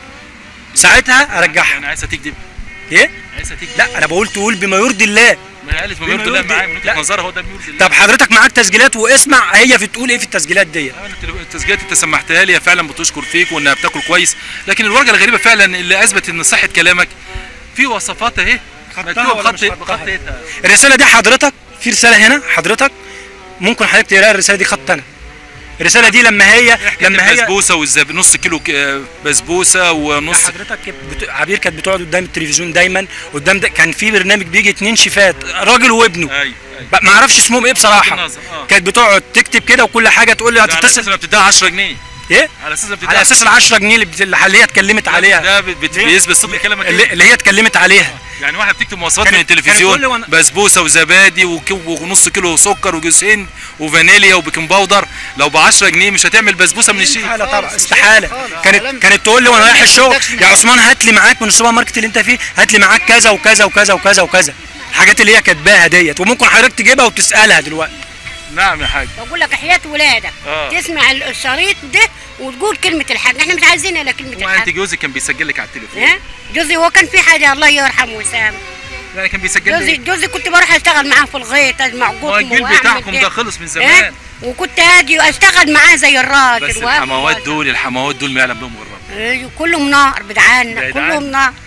ساعتها ارجعها يعني عايزه تكذب ايه عايزه تكذب لا انا بقول تقول بما يرضي الله ما هي قالت بما بما يرضي الله يرضي- معايا من وجهه لا. نظرها هو ده بما يرضي الله طب حضرتك معاك تسجيلات واسمع هي في تقول ايه في التسجيلات دي أنا التل- التسجيلات انت سمحتها لي هي فعلا بتشكر فيك وانها بتاكل كويس لكن الورقه الغريبه فعلا اللي اثبت ان صحه كلامك في وصفات اهي مكتوبه ولا مش بخط خطها؟ بخط ايه ده؟ الرساله دي حضرتك في رساله هنا حضرتك ممكن حضرتك تقراها الرساله دي خط انا الرساله دي لما هي لما هي البسبوسه والزب نص كيلو ك- آه، بسبوسه ونص حضرتك كانت بت... عبير كانت بتقعد قدام التلفزيون دايما قدام ده كان في برنامج بيجي اتنين شيفات راجل وابنه ايوه ب- ما اعرفش اسمهم ايه بصراحه النظر، آه. كانت بتقعد تكتب كده وكل حاجه تقول لي على اساس هتتصل انها بتديها 10 جنيه ايه على اساس انها بتديها على اساس ال 10 جنيه اللي, بت... اللي هي اتكلمت عليها ده بت- بت- ليه؟ بيثبت صدق كلامك اللي, إيه؟ اللي هي اتكلمت عليها يعني واحد بتكتب مواصفات كانت- من كانت التلفزيون تقول لي وأنا- بسبوسه وزبادي وك- ونص كيلو سكر وجوز هند وفانيليا وبيكنج باودر لو ب 10 جنيه مش هتعمل بسبوسه من الشيء استحاله طبعا استحاله خالص. كانت كلام- كانت تقول لي وانا رايح الشغل عندكش يا عثمان هات لي معاك من السوبر ماركت اللي انت فيه هات لي معاك كذا وكذا وكذا وكذا وكذا الحاجات اللي هي كاتباها ديت وممكن حضرتك تجيبها وتسالها دلوقتي نعم يا حاج بقول لك حياة ولادك آه. تسمع ال- الشريط ده وتقول كلمة الحاج احنا مش عايزين الا كلمة وانت الحاج جوزك كان بيسجل لك على التليفون ها جوزي هو كان في حاجة الله يرحمه ويسامحه يعني كان بيسجل جوزي لك جوزي كنت بروح اشتغل معاه في الغيط اجمع ما هو قطن الجيل وأعمل بتاعكم ده. ده خلص من ها؟ زمان وكنت اجي اشتغل معاه زي الراجل بس وأقف الحموات وأقف. دول الحموات دول ما يعلم بهم غير ربنا ايوه كلهم نار بدعانا بعيد كلهم عنك. نار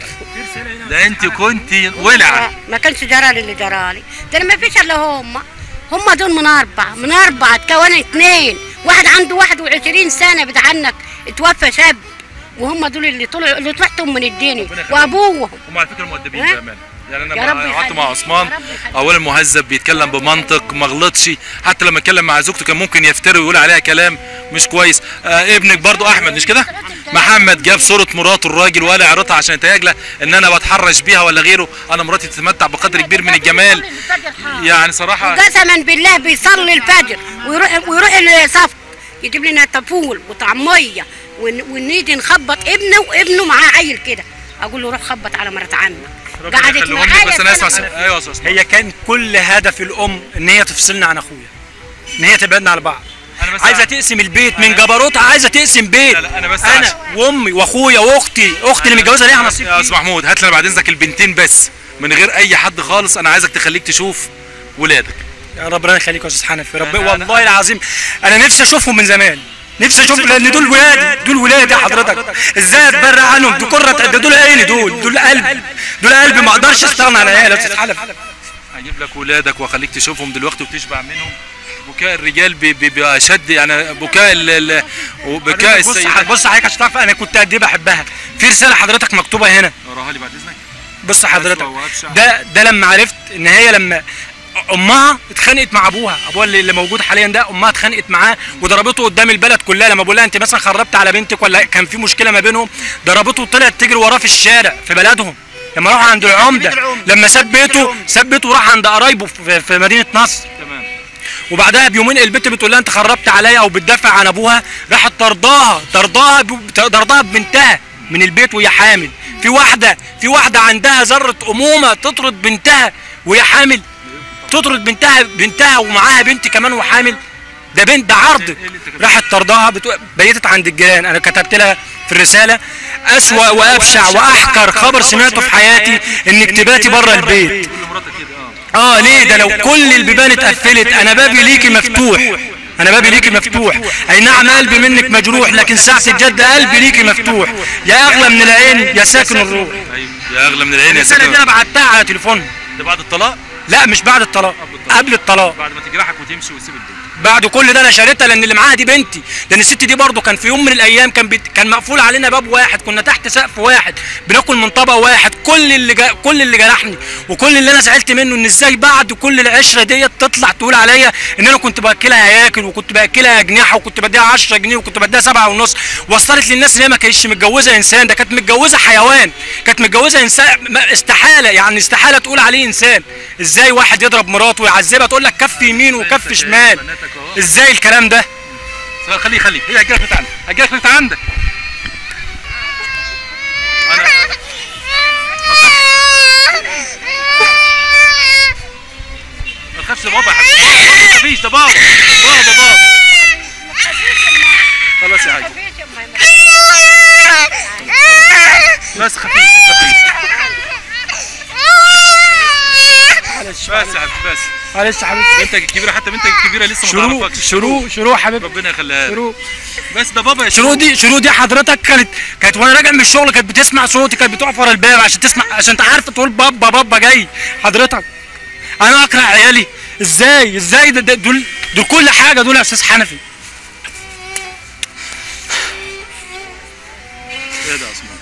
ده انت كنت ولعه ما كانش جرالي اللي جرالي ده أنا ما فيش الا هم هم دول من اربعه من اربعه اتكونوا اثنين واحد عنده 21 سنه بدعنك اتوفى شاب وهم دول اللي طلعوا اللي طلعتهم من الدنيا يخليك. وابوهم هم على فكره مؤدبين ها؟ بامانه يعني انا يا مع- رب قعدت يخليك. مع عثمان يا رب يخليك. اولا مهذب بيتكلم بمنطق ما غلطش حتى لما اتكلم مع زوجته كان ممكن يفتري ويقول عليها كلام مش كويس آه ابنك برضو احمد مش كده محمد جاب صوره مراته الراجل وقال اعرضها عشان يتهيأ ان انا بتحرش بيها ولا غيره انا مراتي تتمتع بقدر كبير من الجمال يعني صراحه قسما بالله بيصلي الفجر ويروح ويروح الصف يجيب لنا تفول وطعميه ون- ونيجي نخبط ابنه وابنه معاه عيل كده اقول له روح خبط على مرات عمك ربنا قعدت يخليهم لك، معايا بس انا اسمع سنة. ايوه يا استاذ عثمان. هي كان كل هدف الام ان هي تفصلنا عن اخويا ان هي تبعدنا عن بعض أنا بس عايزه ع- تقسم البيت من جبروتها عايزه تقسم بيت لا، لا، أنا بس انا عشان- وامي واخويا واختي اختي اللي متجوزه ليها نصيب يا فيه. استاذ محمود هات لنا بعد اذنك البنتين بس من غير اي حد خالص انا عايزك تخليك تشوف ولادك يا ربنا يخليك يا استاذ حنفي رب أنا- والله العظيم انا نفسي اشوفهم من زمان نفسي اشوف لان دول ولادي دول ولادي حضرتك ازاي اتبرع عنهم دول قرة عين دول عيني دول دول قلب دول قلبي ما اقدرش استغنى عن عيالي يا استاذ حنفي هجيب لك ولادك واخليك تشوفهم دلوقتي وتشبع منهم بكاء الرجال بي- بي- بيبقى اشد يعني بكاء ال- ال- وبكاء بص السيدات بص حضرتك عشان تعرف انا كنت قد ايه بحبها في رساله حضرتك مكتوبه هنا وراها لي بعد اذنك بص حضرتك أسوأ وأبشع. ده ده لما عرفت ان هي لما امها اتخانقت مع ابوها ابوها اللي, اللي موجود حاليا ده امها اتخانقت معاه وضربته قدام البلد كلها لما بقول لها انت مثلا خربت على بنتك ولا كان في مشكله ما بينهم ضربته وطلعت تجري وراه في الشارع في بلدهم لما راح عند العمده لما ساب بيته ساب بيته وراح عند قرايبه في, في مدينه نصر تمام وبعدها بيومين البنت بتقول لها انت خربت عليا او بتدافع عن ابوها راحت طرداها طرداها ب- طرداها ببنتها من البيت وهي حامل في واحده في واحده عندها ذره امومه تطرد بنتها وهي حامل تطرد بنتها بنتها ومعاها بنت كمان وحامل ده بنت ده عرض راحت طرداها بتو... بيتت عند الجيران انا كتبت لها في الرساله اسوا وابشع واحقر خبر سمعته في حياتي انك تباتي بره البيت كل مراتك كده اه اه ليه ده لو كل البيبان اتقفلت انا بابي ليكي مفتوح انا بابي ليكي مفتوح اي نعم قلبي منك مجروح لكن ساعة الجد قلبي ليكي مفتوح يا اغلى من العين يا ساكن الروح ايوه يا اغلى من العين يا الرسالة دي سكر انا بعتها على تليفون ده بعد الطلاق لا مش بعد الطلاق قبل الطلاق بعد ما تجرحك وتمشي وتسيب البيت بعد كل ده انا شاريتها لان اللي معاها دي بنتي لان الست دي برضو كان في يوم من الايام كان بيت... كان مقفول علينا باب واحد كنا تحت سقف واحد بناكل من طبق واحد كل اللي جا... كل اللي جرحني وكل اللي انا زعلت منه ان ازاي بعد كل العشره ديت تطلع تقول عليا ان انا كنت باكلها هياكل وكنت باكلها اجنحه وكنت بديها 10 جنيه وكنت بديها سبعة ونص وصلت للناس ان هي ما كانتش متجوزه انسان ده كانت متجوزه حيوان كانت متجوزه انسان ما- استحاله يعني استحاله تقول عليه انسان ازاي واحد يضرب مراته ويعذبها تقول لك كف يمين وكف شمال ازاي الكلام ده خليه خليه هي هتجيلك من عندك هتجيلك من عندك انا ما تخافش ده بابا يا حبيبي ما تخافيش ده بابا بابا بابا خلاص يا حاج بس خفيف خفيف بس يا حبيبي بس معلش يا حبيبي بنتك الكبيره حتى بنتك الكبيره لسه ما شروق تعرفكش شروق شروق حبيبي ربنا يخليها لك. شروق بس ده بابا يا شروق دي شروق دي حضرتك كانت كانت وانا راجع من الشغل كانت بتسمع صوتي كانت بتقف ورا الباب عشان تسمع عشان انت عارف تقول بابا بابا جاي حضرتك انا اكره عيالي ازاي ازاي ده ده- دول دول كل حاجه دول يا استاذ حنفي ايه ده يا عثمان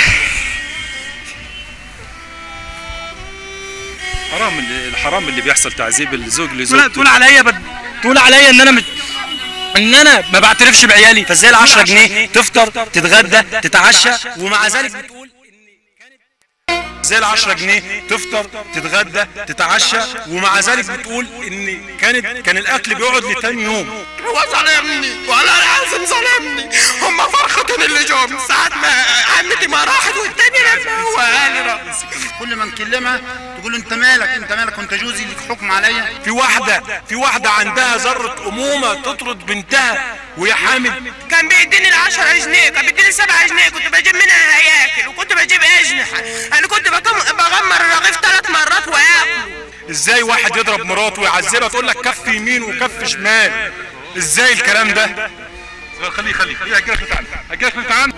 حرام اللي الحرام اللي بيحصل تعذيب الزوج تقول لزوجته تقول عليا بد... تقول عليا ان انا مت... ان انا ما بعترفش بعيالي فازاي ال 10 جنيه تفطر تتغدى تتعشى ومع ذلك بتقول ازاي ال 10 جنيه تفطر تتغدى تتعشى ومع ذلك بتقول ان كانت كان الاكل بيقعد لتاني يوم هو ظلمني والله العظيم ظلمني هم فرختين اللي جم ساعة ما عمتي ما راحت والتاني لما هو قال رأس كل ما نكلمها تقول له انت مالك انت مالك وانت جوزي ليك حكم عليا في واحدة في واحدة عندها ذرة أمومة تطرد بنتها وهي حامل كان بيديني ال 10 جنيه كان بيديني ال 7 جنيه كنت بجيب منها هياكل وكنت بجيب اجنحه انا كنت بكم- بغمر الرغيف ثلاث مرات واكله ازاي واحد يضرب مراته ويعذبها تقول لك كف يمين وكف شمال ازاي الكلام ده خليه خليه هي هتجيلك من عندك هتجيلك من عندك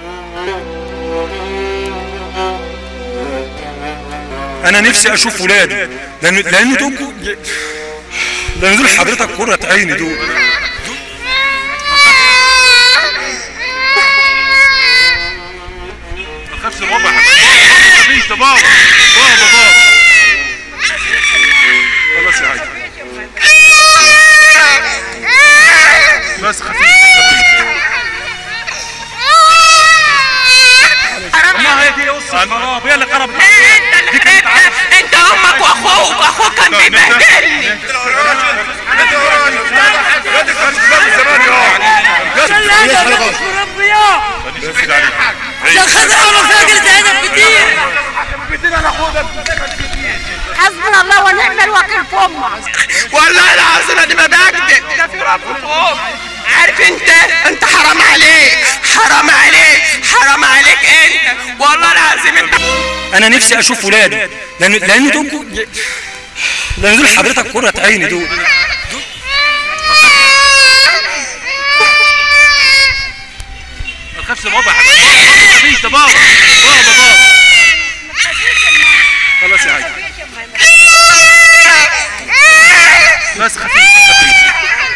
انا نفسي اشوف ولادي لان لان دول لان دول حضرتك قرة عيني دول ما تخافش ده بابا يا حبيبي ما تخافيش ده بابا بابا بابا خلاص يا حاج بس خفيف خفيف ما هي دي قصة خراب هي اللي خربت انت انت انت امك واخوك واخوك كان بيبهدلني حسبنا الله ونعم الوكيل في امك والله العظيم انا ما بكذب ده في رب فوق عارف انت انت حرام عليك حرام عليك حرام عليك انت والله العظيم انت انا نفسي اشوف ولادي لان لان دول لان دول حضرتك قرة عيني دول ما تخافش ده بابا يا حبيبي ما تخافيش ده بابا بابا بابا خلاص يا حاج بس خفيف خفيف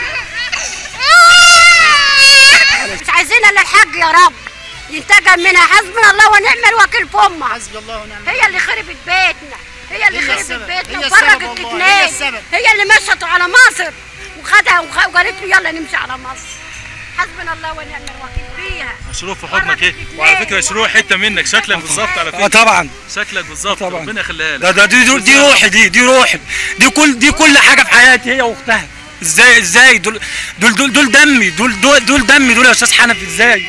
مش عايزين الا الحاج يا رب ينتقم منها حسبنا الله ونعم الوكيل في امك حسبي الله ونعم هي اللي خربت بيتنا هي اللي هي خربت السبب. بيتنا هي وفرقت السبب والله. هي الاثنين السبب. هي اللي مشته على مصر وخدها وخ- وقالت له يلا نمشي على مصر حسبنا الله ونعم الوكيل فيها شروق في حضنك ايه وعلى فكره شروق حته منك شكلك بالظبط على اه فكره طبعا شكلك بالظبط طبعا. ربنا يخليها ده لك ده دي, دي, دي روحي دي دي روحي دي كل دي كل حاجه في حياتي هي واختها ازاي ازاي دول دول دول, دول دمي دول, دول دول دمي دول يا استاذ حنفي ازاي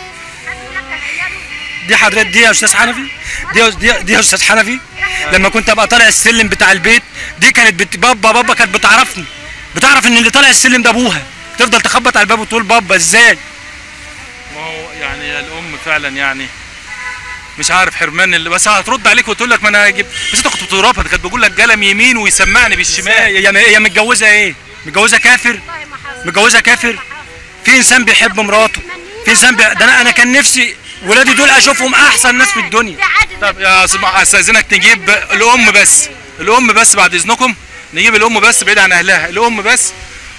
دي حضرتك دي يا استاذ حنفي دي يا- دي, دي يا استاذ حنفي لما كنت ابقى طالع السلم بتاع البيت دي كانت بت... بابا بابا كانت بتعرفني بتعرف ان اللي طالع السلم ده ابوها تفضل تخبط على الباب وتقول بابا ازاي ما هو يعني الام فعلا يعني مش عارف حرمان اللي بس هترد عليك وتقول لك ما انا هجيب بس انت كنت بتضربها ده كانت بقول لك قلم يمين ويسمعني بالشمال هي هي متجوزه ايه متجوزه كافر متجوزه كافر في انسان بيحب مراته في انسان بي... ده انا انا كان نفسي ولادي دول اشوفهم احسن ناس في الدنيا طب يا سمع استاذنك نجيب الام بس الام بس بعد اذنكم نجيب الام بس بعيد عن اهلها الام بس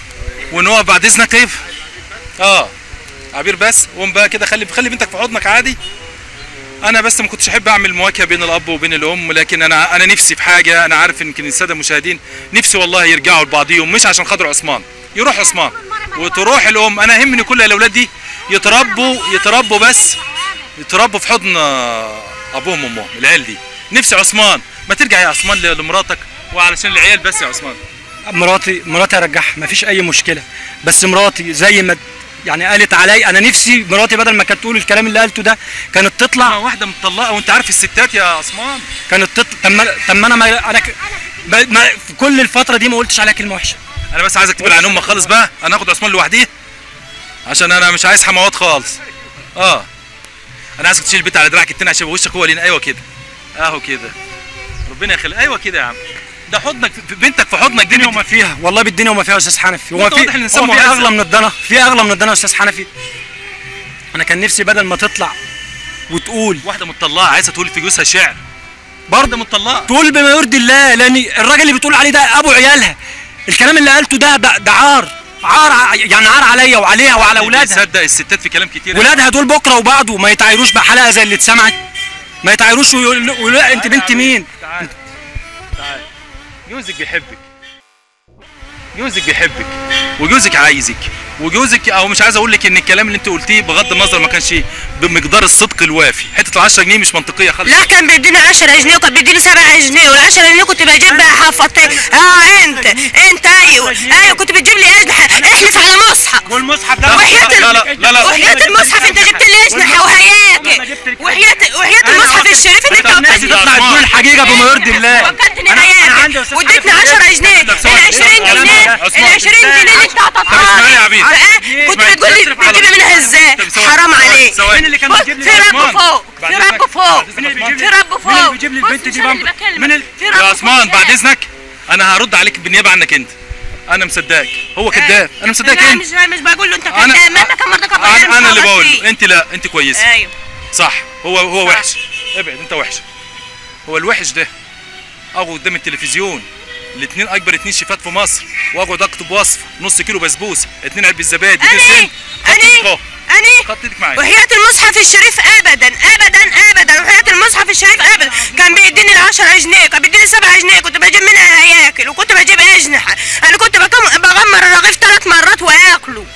ونقف بعد اذنك طيب اه عبير بس قوم بقى كده خلي خلي بنتك في حضنك عادي انا بس ما كنتش احب اعمل مواجهه بين الاب وبين الام لكن انا انا نفسي في حاجه انا عارف يمكن الساده المشاهدين نفسي والله يرجعوا لبعضيهم مش عشان خاطر عثمان يروح عثمان وتروح الام انا يهمني كل الاولاد دي يتربوا يتربوا بس يتربوا في حضن آه، ابوهم وامهم العيال دي نفسي عثمان ما ترجع يا عثمان ل- لمراتك وعلشان العيال بس يا عثمان مراتي مراتي ارجعها مفيش اي مشكله بس مراتي زي ما يعني قالت علي انا نفسي مراتي بدل ما كانت تقول الكلام اللي قالته ده كانت ما تطلع واحده مطلقه وانت عارف الستات يا عثمان كانت تطلع طب ما طب ما انا ما انا ك... ب- ما في كل الفتره دي ما قلتش عليها كلمه وحشه انا بس عايزك تبعد عن امك خالص بقى انا هاخد عثمان لوحديه عشان انا مش عايز حموات خالص اه انا عايزك تشيل البيت على دراعك التاني عشان وشك هو لينا ايوه كده اهو كده ربنا يخلي ايوه كده يا عم ده حضنك في- بنتك في حضنك دي الدنيا وما فيها والله بالدنيا وما فيها يا استاذ حنفي هو وأنت في واضح إن إنسان هو في مهذب. اغلى من الضنا في اغلى من الضنا يا استاذ حنفي انا كان نفسي بدل ما تطلع وتقول واحده مطلقه عايزه تقول في جوزها شعر برضه مطلقه تقول بما يرضي الله لان الراجل اللي بتقول عليه ده ابو عيالها الكلام اللي قالته ده ده, ده عار عار ع- يعني عار عليا وعليها وعلى اولادها صدق الستات في كلام كتير ولادها دول بكره وبعده ما يتعايروش بحلقه زي اللي اتسمعت ما يتعايروش ويقولوا يقولوا لا انت بنت مين تعال تعال جوزك بيحبك جوزك بيحبك وجوزك عايزك وجوزك او مش عايز اقول لك ان الكلام اللي انت قلتيه بغض النظر ما كانش بمقدار الصدق الوافي حته ال 10 جنيه مش منطقيه خالص لا كان بيديني 10 جنيه وكان بيديني 7 جنيه وال 10 جنيه كنت بجيب بقى حفظتين اه انت انت ايوه ايوه كنت بتجيب لي اجنحه احلف على مصحف والمصحف ده وحياة لا لا لا لا وحياة المصحف انت جبت لي اجنحه وهياكل وحياة وحياة المصحف الشريف اللي انت نفسي وكلتني تطلع تقول الحقيقه بما يرضي الله وكلتني أنا- أنا عندي يا هياكل أستاذ واديتني حنفي 10 جنيه ال 20 جنيه ال 20 جنيه اللي انت اسمعي يا عبيد. هتطلعني كنت اسمعي. بتقول لي تصرف على بتجيبي منها ازاي طب ثواني. حرام عليك ثواني. مين اللي كان بص بيجيب لي في رب عثمان. فوق بعد في إذنك. رب فوق بعد إذنك عثمان. في رب فوق مين اللي بيجيب لي بص البنت مش دي أنا اللي بامبر؟ بكلمك. مين ال- في رب يا فوق عثمان بعد شايف. اذنك انا هرد عليك بالنيابه عنك انت انا مصدقك هو كذاب انا مصدقك لا انت مش مش بقول له انت انا كذاب ما انت كان مرضك انا انا اللي بقول انت لا انت كويسه ايوه صح هو هو وحش ابعد انت وحش هو الوحش ده اقعد قدام التلفزيون الاثنين اكبر اثنين شيفات في مصر واقعد اكتب وصف نص كيلو بسبوسه اثنين علبه زبادي أني؟ اثنين سن أني؟ اهو اني خط ايدك معايا وحياة المصحف الشريف ابدا ابدا ابدا وحياة المصحف الشريف ابدا كان بيديني ال 10 جنيه كان بيديني 7 جنيه كنت بجيب منها هياكل وكنت بجيب اجنحه انا كنت بكم- بغمر الرغيف ثلاث مرات واكله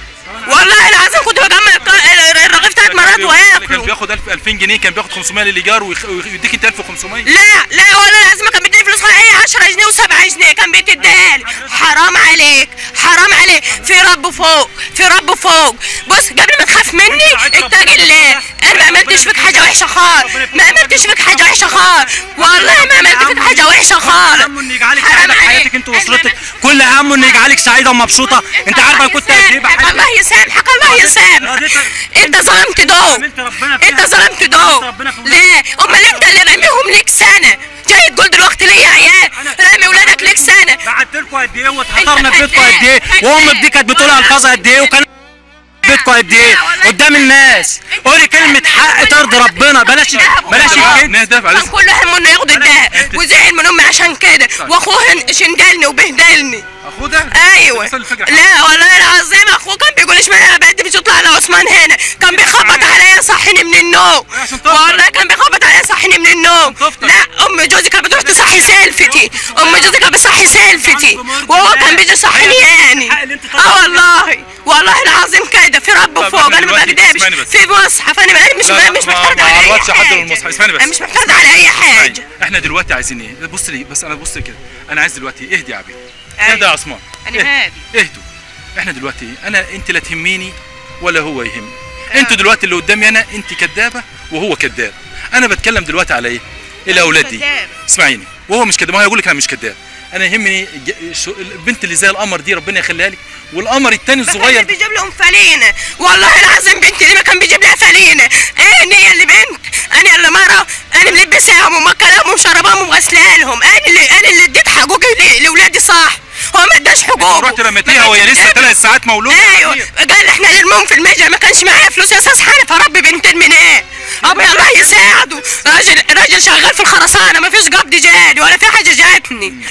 والله العظيم كنت بجمع الك- الرغيف ثلاث مرات كان واكله بياخد 1000 2000 جنيه كان بياخد 500 للايجار ويخ- ويديك انت 1500 لا لا والله العظيم كان بيديني فلوس اي 10 جنيه و7 جنيه كان بيتديها لي حرام عليك حرام عليك في رب فوق في رب فوق بص قبل ما تخاف مني اتقي الله انا ما عملتش فيك حاجه وحشه خالص ما عملتش فيك حاجه وحشه خالص والله ما عملت فيك حاجه وحشه خالص همه انه يجعلك حرام سعيده في عليك. حياتك انت واسرتك كل همه انه يجعلك سعيده ومبسوطه انت عارفه انا كنت قد ايه يسامحك، بحبك الله يسامحك الله يسامحك انت ظلمت دول عملت ربنا فيها انت ظلمت دول ربنا في ليه امال انت اللي راميهم ليك سنه جاي تقول دلوقتي ليا عيال رامي ولادك ليك سنه بعت لكم قد ايه واتحضرنا انت في بيتكم قد ايه كذاب، وامك دي كانت بتقول الفاظ قد ايه وكان بيتكم قد ايه قدام الناس قولي كلمه حق ترضي ربنا بلاش بلاش الكذب نهدى بعد كان إذنك. كل همه انه ياخد الدهب وزعل من امي عشان كده واخوه شندلني وبهدلني اخوه ده ايوه بيصلي الفجر لا والله العظيم اخوه كان بيقول اشمعنى انا بدي مش يطلع على عثمان هنا كان بيخبط عليا صحيني من النوم عشان تفطر. والله كان بيخبط عليا صحيني من النوم تفطر. لا ام جوزي كانت بتروح تصحي سيلفتي ام جوزي كانت بتصحي سيلفتي وهو كان بيجي يصحيني يعني اه والله والله العظيم كده في رب طب فوق احنا انا ما دلوقتي بكدبش اسمعني بس. في مصحف انا ما- مش لا، لا، مش ما- محترضه ما على اي عرضتش حد حاجه للمصحف. اسمعني بس. انا مش محترضه على اي حاجه اسمعي، احنا دلوقتي عايزين ايه بص لي بس انا بص لي كده انا عايز دلوقتي اهدي يا عبيد أيوة. اهدى يا عثمان انا اهدي. هادي اهدوا احنا دلوقتي انا انت لا تهميني ولا هو يهمني انتوا دلوقتي اللي قدامي انا انت كدابه وهو كذاب انا بتكلم دلوقتي على ايه الاولاد دي كداب. اسمعيني وهو مش كداب ما هو هيقول لك انا مش كداب انا يهمني ج- شو- البنت اللي زي القمر دي ربنا يخليها لك والقمر التاني كان الصغير بيجيب لهم فلينه والله العظيم بنتي دي ما كان بيجيب لها فلينه انا هي اللي بنت انا اللي مره انا ملبساهم ومكلاهم ومشرباهم وغسلاها لهم انا اللي انا اللي اديت حقوقي ل- لاولادي صح هو ما اداش حقوقه رحت رميتيها وهي لسه ثلاث ساعات مولوده ايوه قال احنا نرميهم في المجرى ما كانش معايا فلوس يا استاذ حنف اربي بنتين من ايه ابويا الله يساعده راجل راجل شغال في الخرسانه ما فيش قبض جاري ولا في حاجه جاتني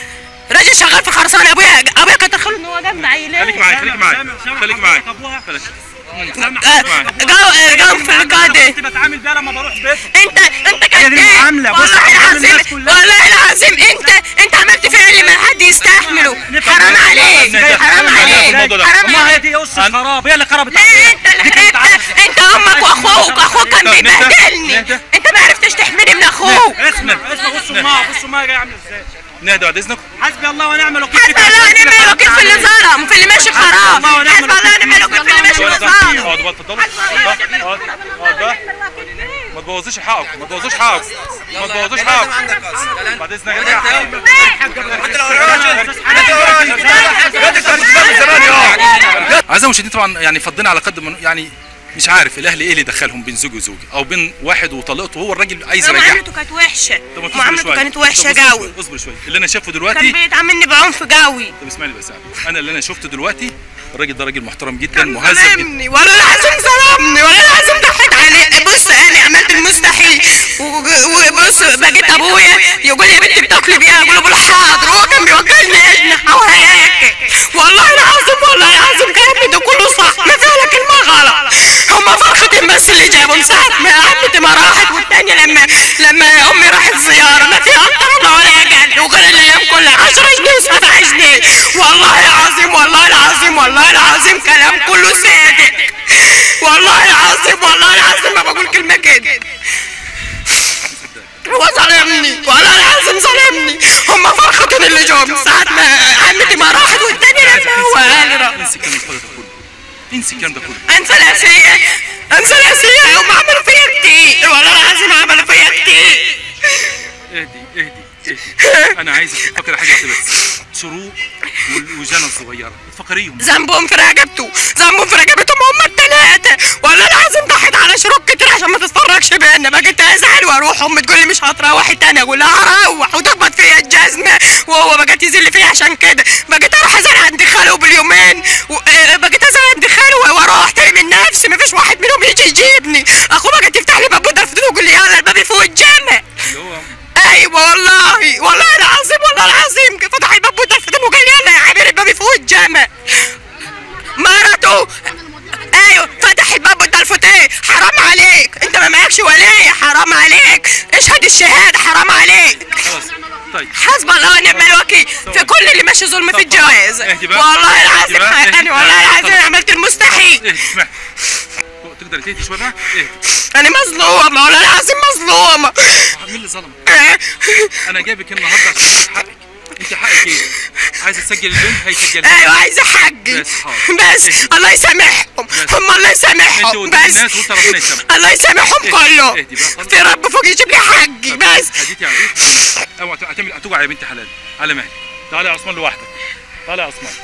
راجل شغال في خرسانه ابويا ابويا كان تخيل ان هو جنب عيلين خليك معايا خليك معايا خليك معايا خليك. جو في القاده كنت بتعامل بيها لما بروح بيت انت انت هي دي كذاب المعاملة. بص، والله بتعامل العظيم الناس كلها. والله العظيم انت انت عملت فعل ما حد يستحمله حرام عليك حرام عليك الموضوع ده. حرام ما هي عليك دي قصة خراب هي اللي خربت لا انت اللي انت انت امك واخوك اخوك كان نهدى. بيبهدلني نهدى. انت ما عرفتش تحميني من اخوك اسمع اسمع بصوا ما بصوا ما جاي عامل ازاي نهدى بعد اذنك حسبي الله ونعم الوكيل حسب الله ونعم الوكيل في اللي ظلم في اللي ماشي خراب الله ونعم حسب الله ونعم الوكيل في اللي ماشي اقعد ظلم اقعد بقى اتفضلوا اقعد اقعد اقعد بقى ما تبوظيش حقك ما تبوظيش حقك ما تبوظيش حقك بعد اذنك ارجع اعزائي المشاهدين طبعا يعني فضينا على قد من يعني مش عارف الاهل ايه اللي دخلهم بين زوج وزوجه او بين واحد وطليقته هو الراجل عايز يرجعها معاملته كانت وحشه طب ما تصبر معاملته شوية. كانت طب وحشه اصبر قوي شوية، اصبر شويه اللي انا شايفه كان دلوقتي بيتعاملني بعنف قوي طب اسمعني بس يا عبد. انا اللي انا شفته دلوقتي الراجل ده راجل محترم جدا مهذب جدا ظلمني ولا العظيم ظلمني ولا العظيم ضحك عليه بص انا عملت المستحيل و- وبص بجيت ابويا يقول لي يا بنتي بتاكلي بيها اقول له بقول حاضر هو كان بيوكلني اجنحه وهيك والله العظيم والله العظيم كلامي ده كله صح ما فيها لا كلمه غلط هما فرختين بس اللي جابهم ساعة ما عمتي ما راحت والتانية لما لما امي راحت زيارة ما في اكتر ولا ولا اقل وغير الايام كلها 10 جنيه و7 جنيه والله العظيم والله العظيم والله العظيم كلام كله صادق والله العظيم والله العظيم ما بقول كلمة كده هو ظلمني والله العظيم ظلمني هم فرختين اللي جم ساعة ما عمتي ما راحت والتانية لما هو قال راح انسي الكلام ده كله انسي الكلام ده كله انسى الاسيه انسى الاسيه هم عملوا فيا كتير والله العظيم عملوا فيا كتير اهدي اهدي اهدي انا عايزك تفكري حاجه واحده بس شروق وال- وجنى الصغيره تفكريهم ذنبهم في رقبته ذنبهم في رقبتهم هم التلاتة والله العظيم ضحت على شروق كتير عشان ما تتفرجش بينا بقيت ازعل واروح امي تقول لي مش هتروحي تاني اقول لها هروح وتخبط فيا الجزمه وهو بقى يذل فيا عشان كده بقيت اروح ازعل عند خاله باليومين و... آه، بقيت ازعل عند خاله واروح تاني من نفسي مفيش واحد منهم يجي يجيبني اخوه بقى يفتح لي باب ودرفته ويقول لي يلا الباب فوق الجامع اللي هو ايوه والله والله العظيم والله العظيم فتح الباب ودفن وقال لي يلا يا عبير الباب فوق الجامع مرته ايوه فتح الباب والدلفتين حرام عليك انت ما معكش ولي حرام عليك اشهد الشهاده حرام عليك خلاص طيب حسب الله ونعم الوكيل في كل اللي ماشي ظلم في الجواز اهدي بقى. والله اهدي العظيم بقى. اهدي. انا والله العظيم عملت المستحيل اهدي اسمع تقدر تهدي شويه بقى اهدي انا مظلومه والله العظيم مظلومه مين اللي ظلمك انا جايبك النهارده عشان تاخد حقك انت حقك ايه عايز تسجل البنت هيسجلها ايوه عايزه حقي بس حاضر. بس اهدي. الله يسامحهم هم الله انت يسامحهم قدام بس الناس وانت ربنا يسامحك الله يسامحهم اهدي. كله اهدي بقى خلاص. في رب فوق يجيب لي حقي بس هديتي يا عبيد اوعى هتعمل هتوجع يا بنت حلال على مهلك تعالى يا عثمان لوحدك تعالى يا عثمان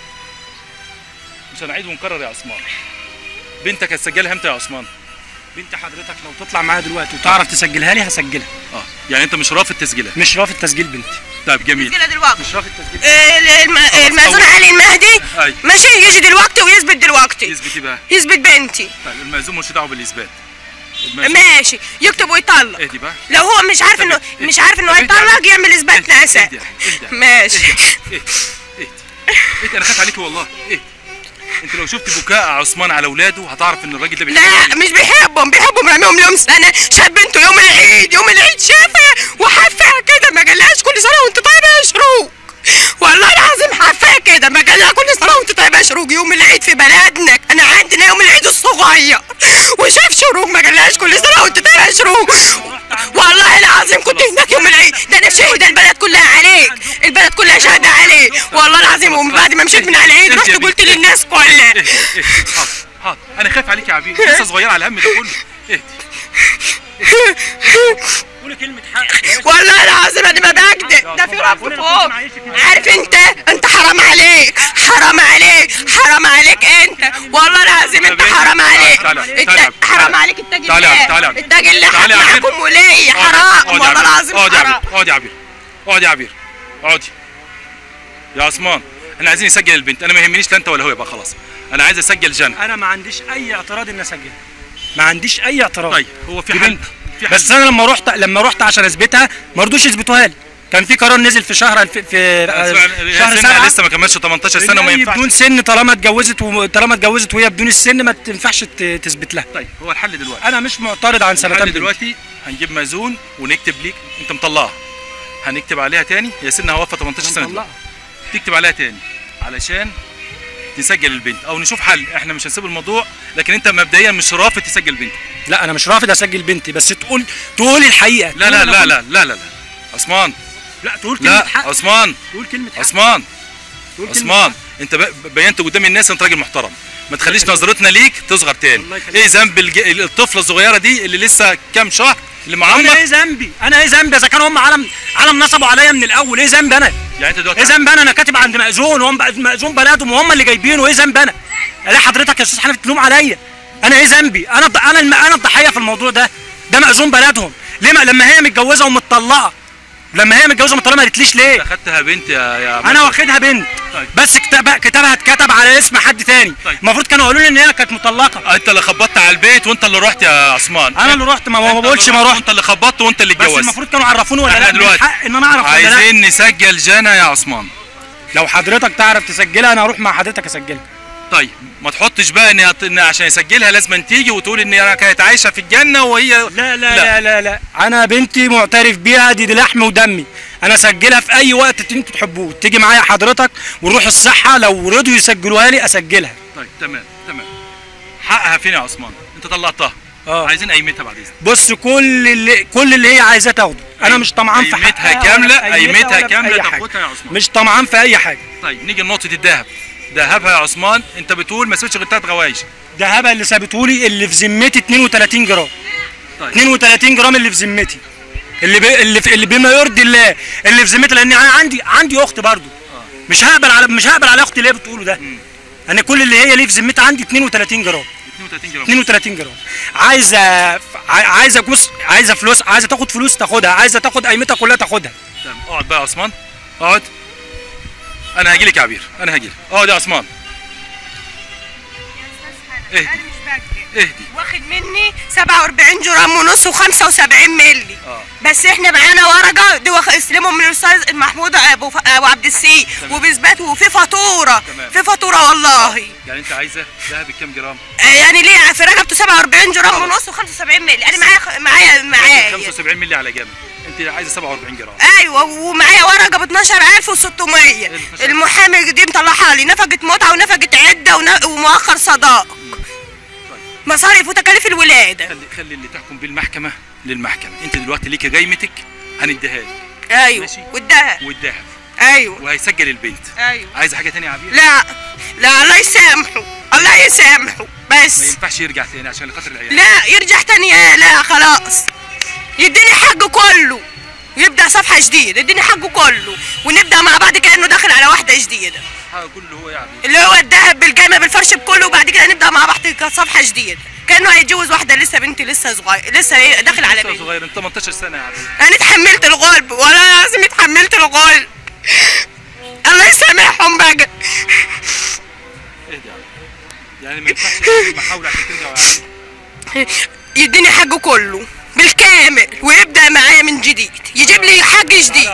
مش هنعيد ونكرر يا عثمان بنتك هتسجلها امتى يا عثمان؟ بنت حضرتك لو تطلع معايا دلوقتي وتعرف تسجلها لي هسجلها اه يعني انت مش رافض تسجيلها مش رافض تسجيل بنتي طيب جميل كده دلوقتي مش رافض تسجيل آه، الم- المأذون أول. علي المهدي أيوة. ماشي يجي دلوقتي ويثبت دلوقتي يثبت ايه بقى؟ يثبت بنتي طيب المأذون ملوش دعوه بالاثبات المأذون ماشي يكتب ويطلق اهدي بقى لو هو مش عارف انه اهدي. مش عارف انه طب اهدي يا هيطلق عبيد. يعمل اثبات اهدي. نساء اهدي. اهدي. ماشي اهدي اهدي اهدي انا خايف عليكي والله اهدي انت لو شفت بكاء عثمان على اولاده هتعرف ان الراجل ده بيحبك لا مش بيحبهم بيحبهم راميهم لمس انا شاف بنته يوم العيد يوم العيد شافها وحفها كده ما قالهاش كل سنه وانت طيبه يا شروق والله العظيم حفها كده ما قالها كل سنه وانت طيبه يا شروق يوم العيد في بلدنا انا عندنا يوم العيد الصغير وشاف شروق ما قالهاش كل سنه وانت طيبه يا شروق والله العظيم كنت هناك يوم العيد ده انا شاهده البلد كلها عليك البلد كلها شاهده عليه والله العظيم ومن بعد ما مشيت من على العيد اهدي رحت يا بنت. قلت للناس كلها اهدي اهدي حاضر حاضر انا خايف عليك يا عبيد لسه صغيره على الهم ده كله اهدي قولي كلمه حق والله العظيم انا ما بكذب ده في رب فوق عارف انت انت حرام عليك حرام عليك حرام عليك انت والله العظيم انت حرام عليك تعالى، انت تعالى. حرام عليك اتقي تعالى يا عبد، الله تعالى يا عبد. اتقي الله تعالى يا عبد. معاكم ولي حرام اقعد يا والله عبير. العظيم اقعد يا حرام عبير اقعد يا عبير اقعد يا عبير اقعدي يا عثمان احنا عايزين نسجل البنت انا ما يهمنيش لا انت ولا هو يبقى خلاص انا عايز اسجل جنى انا ما عنديش اي اعتراض ان اسجلها ما عنديش اي اعتراض طيب هو في دي حل بنت. في حل بس انا لما رحت لما رحت عشان اثبتها ما رضوش يثبتوها لي كان في قرار نزل في شهر الف... في آه، شهر سنة سبعة لسه ما كملش 18 سنه إن وما هي ينفعش بدون سن طالما اتجوزت و... طالما اتجوزت وهي بدون السن ما تنفعش ت- تثبت لها طيب هو الحل دلوقتي انا مش معترض عن سنتين الحل بنتي. دلوقتي هنجيب مأذون ونكتب ليك انت مطلعها هنكتب عليها تاني هي سنها وفى 18 سنه دلوقتي تكتب عليها تاني علشان تسجل البنت او نشوف حل احنا مش هنسيب الموضوع لكن انت مبدئيا مش رافض تسجل البنت لا انا مش رافض اسجل بنتي بس تقول تقول الحقيقه لا تقول لا أنا لا كنت- لا لا لا لا عثمان لا تقول كلمه لا حق عثمان تقول كلمه حق عثمان تقول كلمة عثمان انت ب- بينت قدام الناس انت راجل محترم ما تخليش نظرتنا ليك تصغر تاني الله يخليك. ايه ذنب الج... الطفله الصغيره دي اللي لسه كام شهر اللي انا معمر ايه ذنبي انا ايه ذنبي اذا كانوا هم علم علم نصبوا عليا من الاول ايه ذنبي انا يعني انت دلوقتي ايه ذنبي انا انا كاتب عند مأذون وهم بقى- مأذون بلدهم وهم اللي جايبينه ايه ذنبي انا لا حضرتك يا استاذ حنفي تلوم عليا انا ايه ذنبي انا الض- انا الم... انا الضحيه في الموضوع ده ده مأذون بلدهم ليه ما... لما هي متجوزه ومتطلقه لما هي متجوزه ومتطلقه ما قالتليش ليه اخدتها بنت يا يا انا واخدها بنت طيب. بس كتابها كتابها اتكتب على اسم حد تاني طيب. المفروض كانوا يقولوا لي ان هي كانت مطلقه انت اللي خبطت على البيت وانت اللي رحت يا عثمان انا اللي رحت ما ما انت بقولش اللي ما رحت رحت وانت اللي خبطت وانت اللي بس اتجوزت المفروض كانوا عرفوني ولا احنا لا من دلوقتي الحق ان انا اعرف ولا لا عايزين نسجل جنى يا عثمان لو حضرتك تعرف تسجلها انا هروح مع حضرتك اسجلها طيب ما تحطش بقى ان هت- ان عشان يسجلها لازم تيجي وتقول ان انا كانت عايشه في الجنه وهي لا لا لا لا لا انا بنتي معترف بيها دي, دي لحم ودمي انا اسجلها في اي وقت انتوا تحبوه تيجي معايا حضرتك ونروح الصحه لو رضوا يسجلوها لي اسجلها طيب تمام تمام حقها فين يا عثمان انت طلعتها اه عايزين قيمتها بعد اذنك بص كل اللي كل اللي هي عايزاه تاخده انا مش طمعان في قيمتها حقها كامله ولا في قيمتها ولا في كامله أي حاجة. تاخدها يا عثمان مش طمعان في اي حاجه طيب نيجي لنقطه الذهب ذهبها يا عثمان انت بتقول ما سويتش غير ثلاث غوايش دهبها اللي سابتهولي اللي في ذمتي 32 جرام طيب 32 جرام اللي في ذمتي اللي بي اللي, في اللي بما يرضي الله اللي في ذمتي لان انا عندي عندي اخت برضو مش هقبل على مش هقبل على اختي اللي هي بتقوله ده انا كل اللي هي اللي في ذمتي عندي 32 جرام 32 جرام 32 جرام عايزه ع- عايزه جزء عايزه فلوس عايزه تاخد فلوس تاخدها عايزه تاخد قيمتها كلها تاخدها تمام اقعد بقى يا عثمان اقعد انا هاجي لك يا عبير انا هاجي لك اقعد يا عثمان اهدي اهدي واخد مني 47 جرام ونص و75 مللي اه بس احنا معانا ورقه دي واخ- استلموا من الاستاذ محمود ابو ف... ابو عبد السي وبيثبت وفي فاتوره تمام. في فاتوره والله يعني انت عايزه ذهب كام جرام آه، يعني ليه في رقبته 47 جرام ونص و75 مللي انا معايا خ- معايا معايا 75 مللي على جنب انت عايزه 47 جرام ايوه ومعايا ورقه ب 12600 المحامي دي مطلعها لي نفقه متعه ونفقه عده ون- ومؤخر صداق مصاريف وتكاليف الولاده خلي خلي اللي تحكم بيه المحكمه للمحكمه انت دلوقتي ليكي قيمتك هنديها لك ايوه ماشي. والدهب والذهب ايوه وهيسجل البنت ايوه عايزه حاجه تانية يا عبير لا لا الله يسامحه الله يسامحه ما بس ينفعش يرجع تاني عشان خاطر العيال لا يرجع تاني يا لا خلاص يديني حقه كله ويبدا صفحه جديده يديني حقه كله ونبدا مع بعض كانه داخل على واحده جديده حاجه كله هو يا عبير اللي هو الذهب بالجامع بالفرش بكله وبعد كده نبدا مع بعض صفحه جديده كانه هيتجوز واحده لسه بنتي لسه صغير لسه إيه، داخل على لسه بنتي صغير انت 18 سنه يا عبير انا اتحملت الغلب ولا لازم اتحملت الغلب الله يسامحهم بقى اهدي يا عبير يعني ما ينفعش تعمل محاوله عشان ترجع يا عبير يديني حقه كله بالكامل ويبدا معايا من جديد يجيب لي حق جديد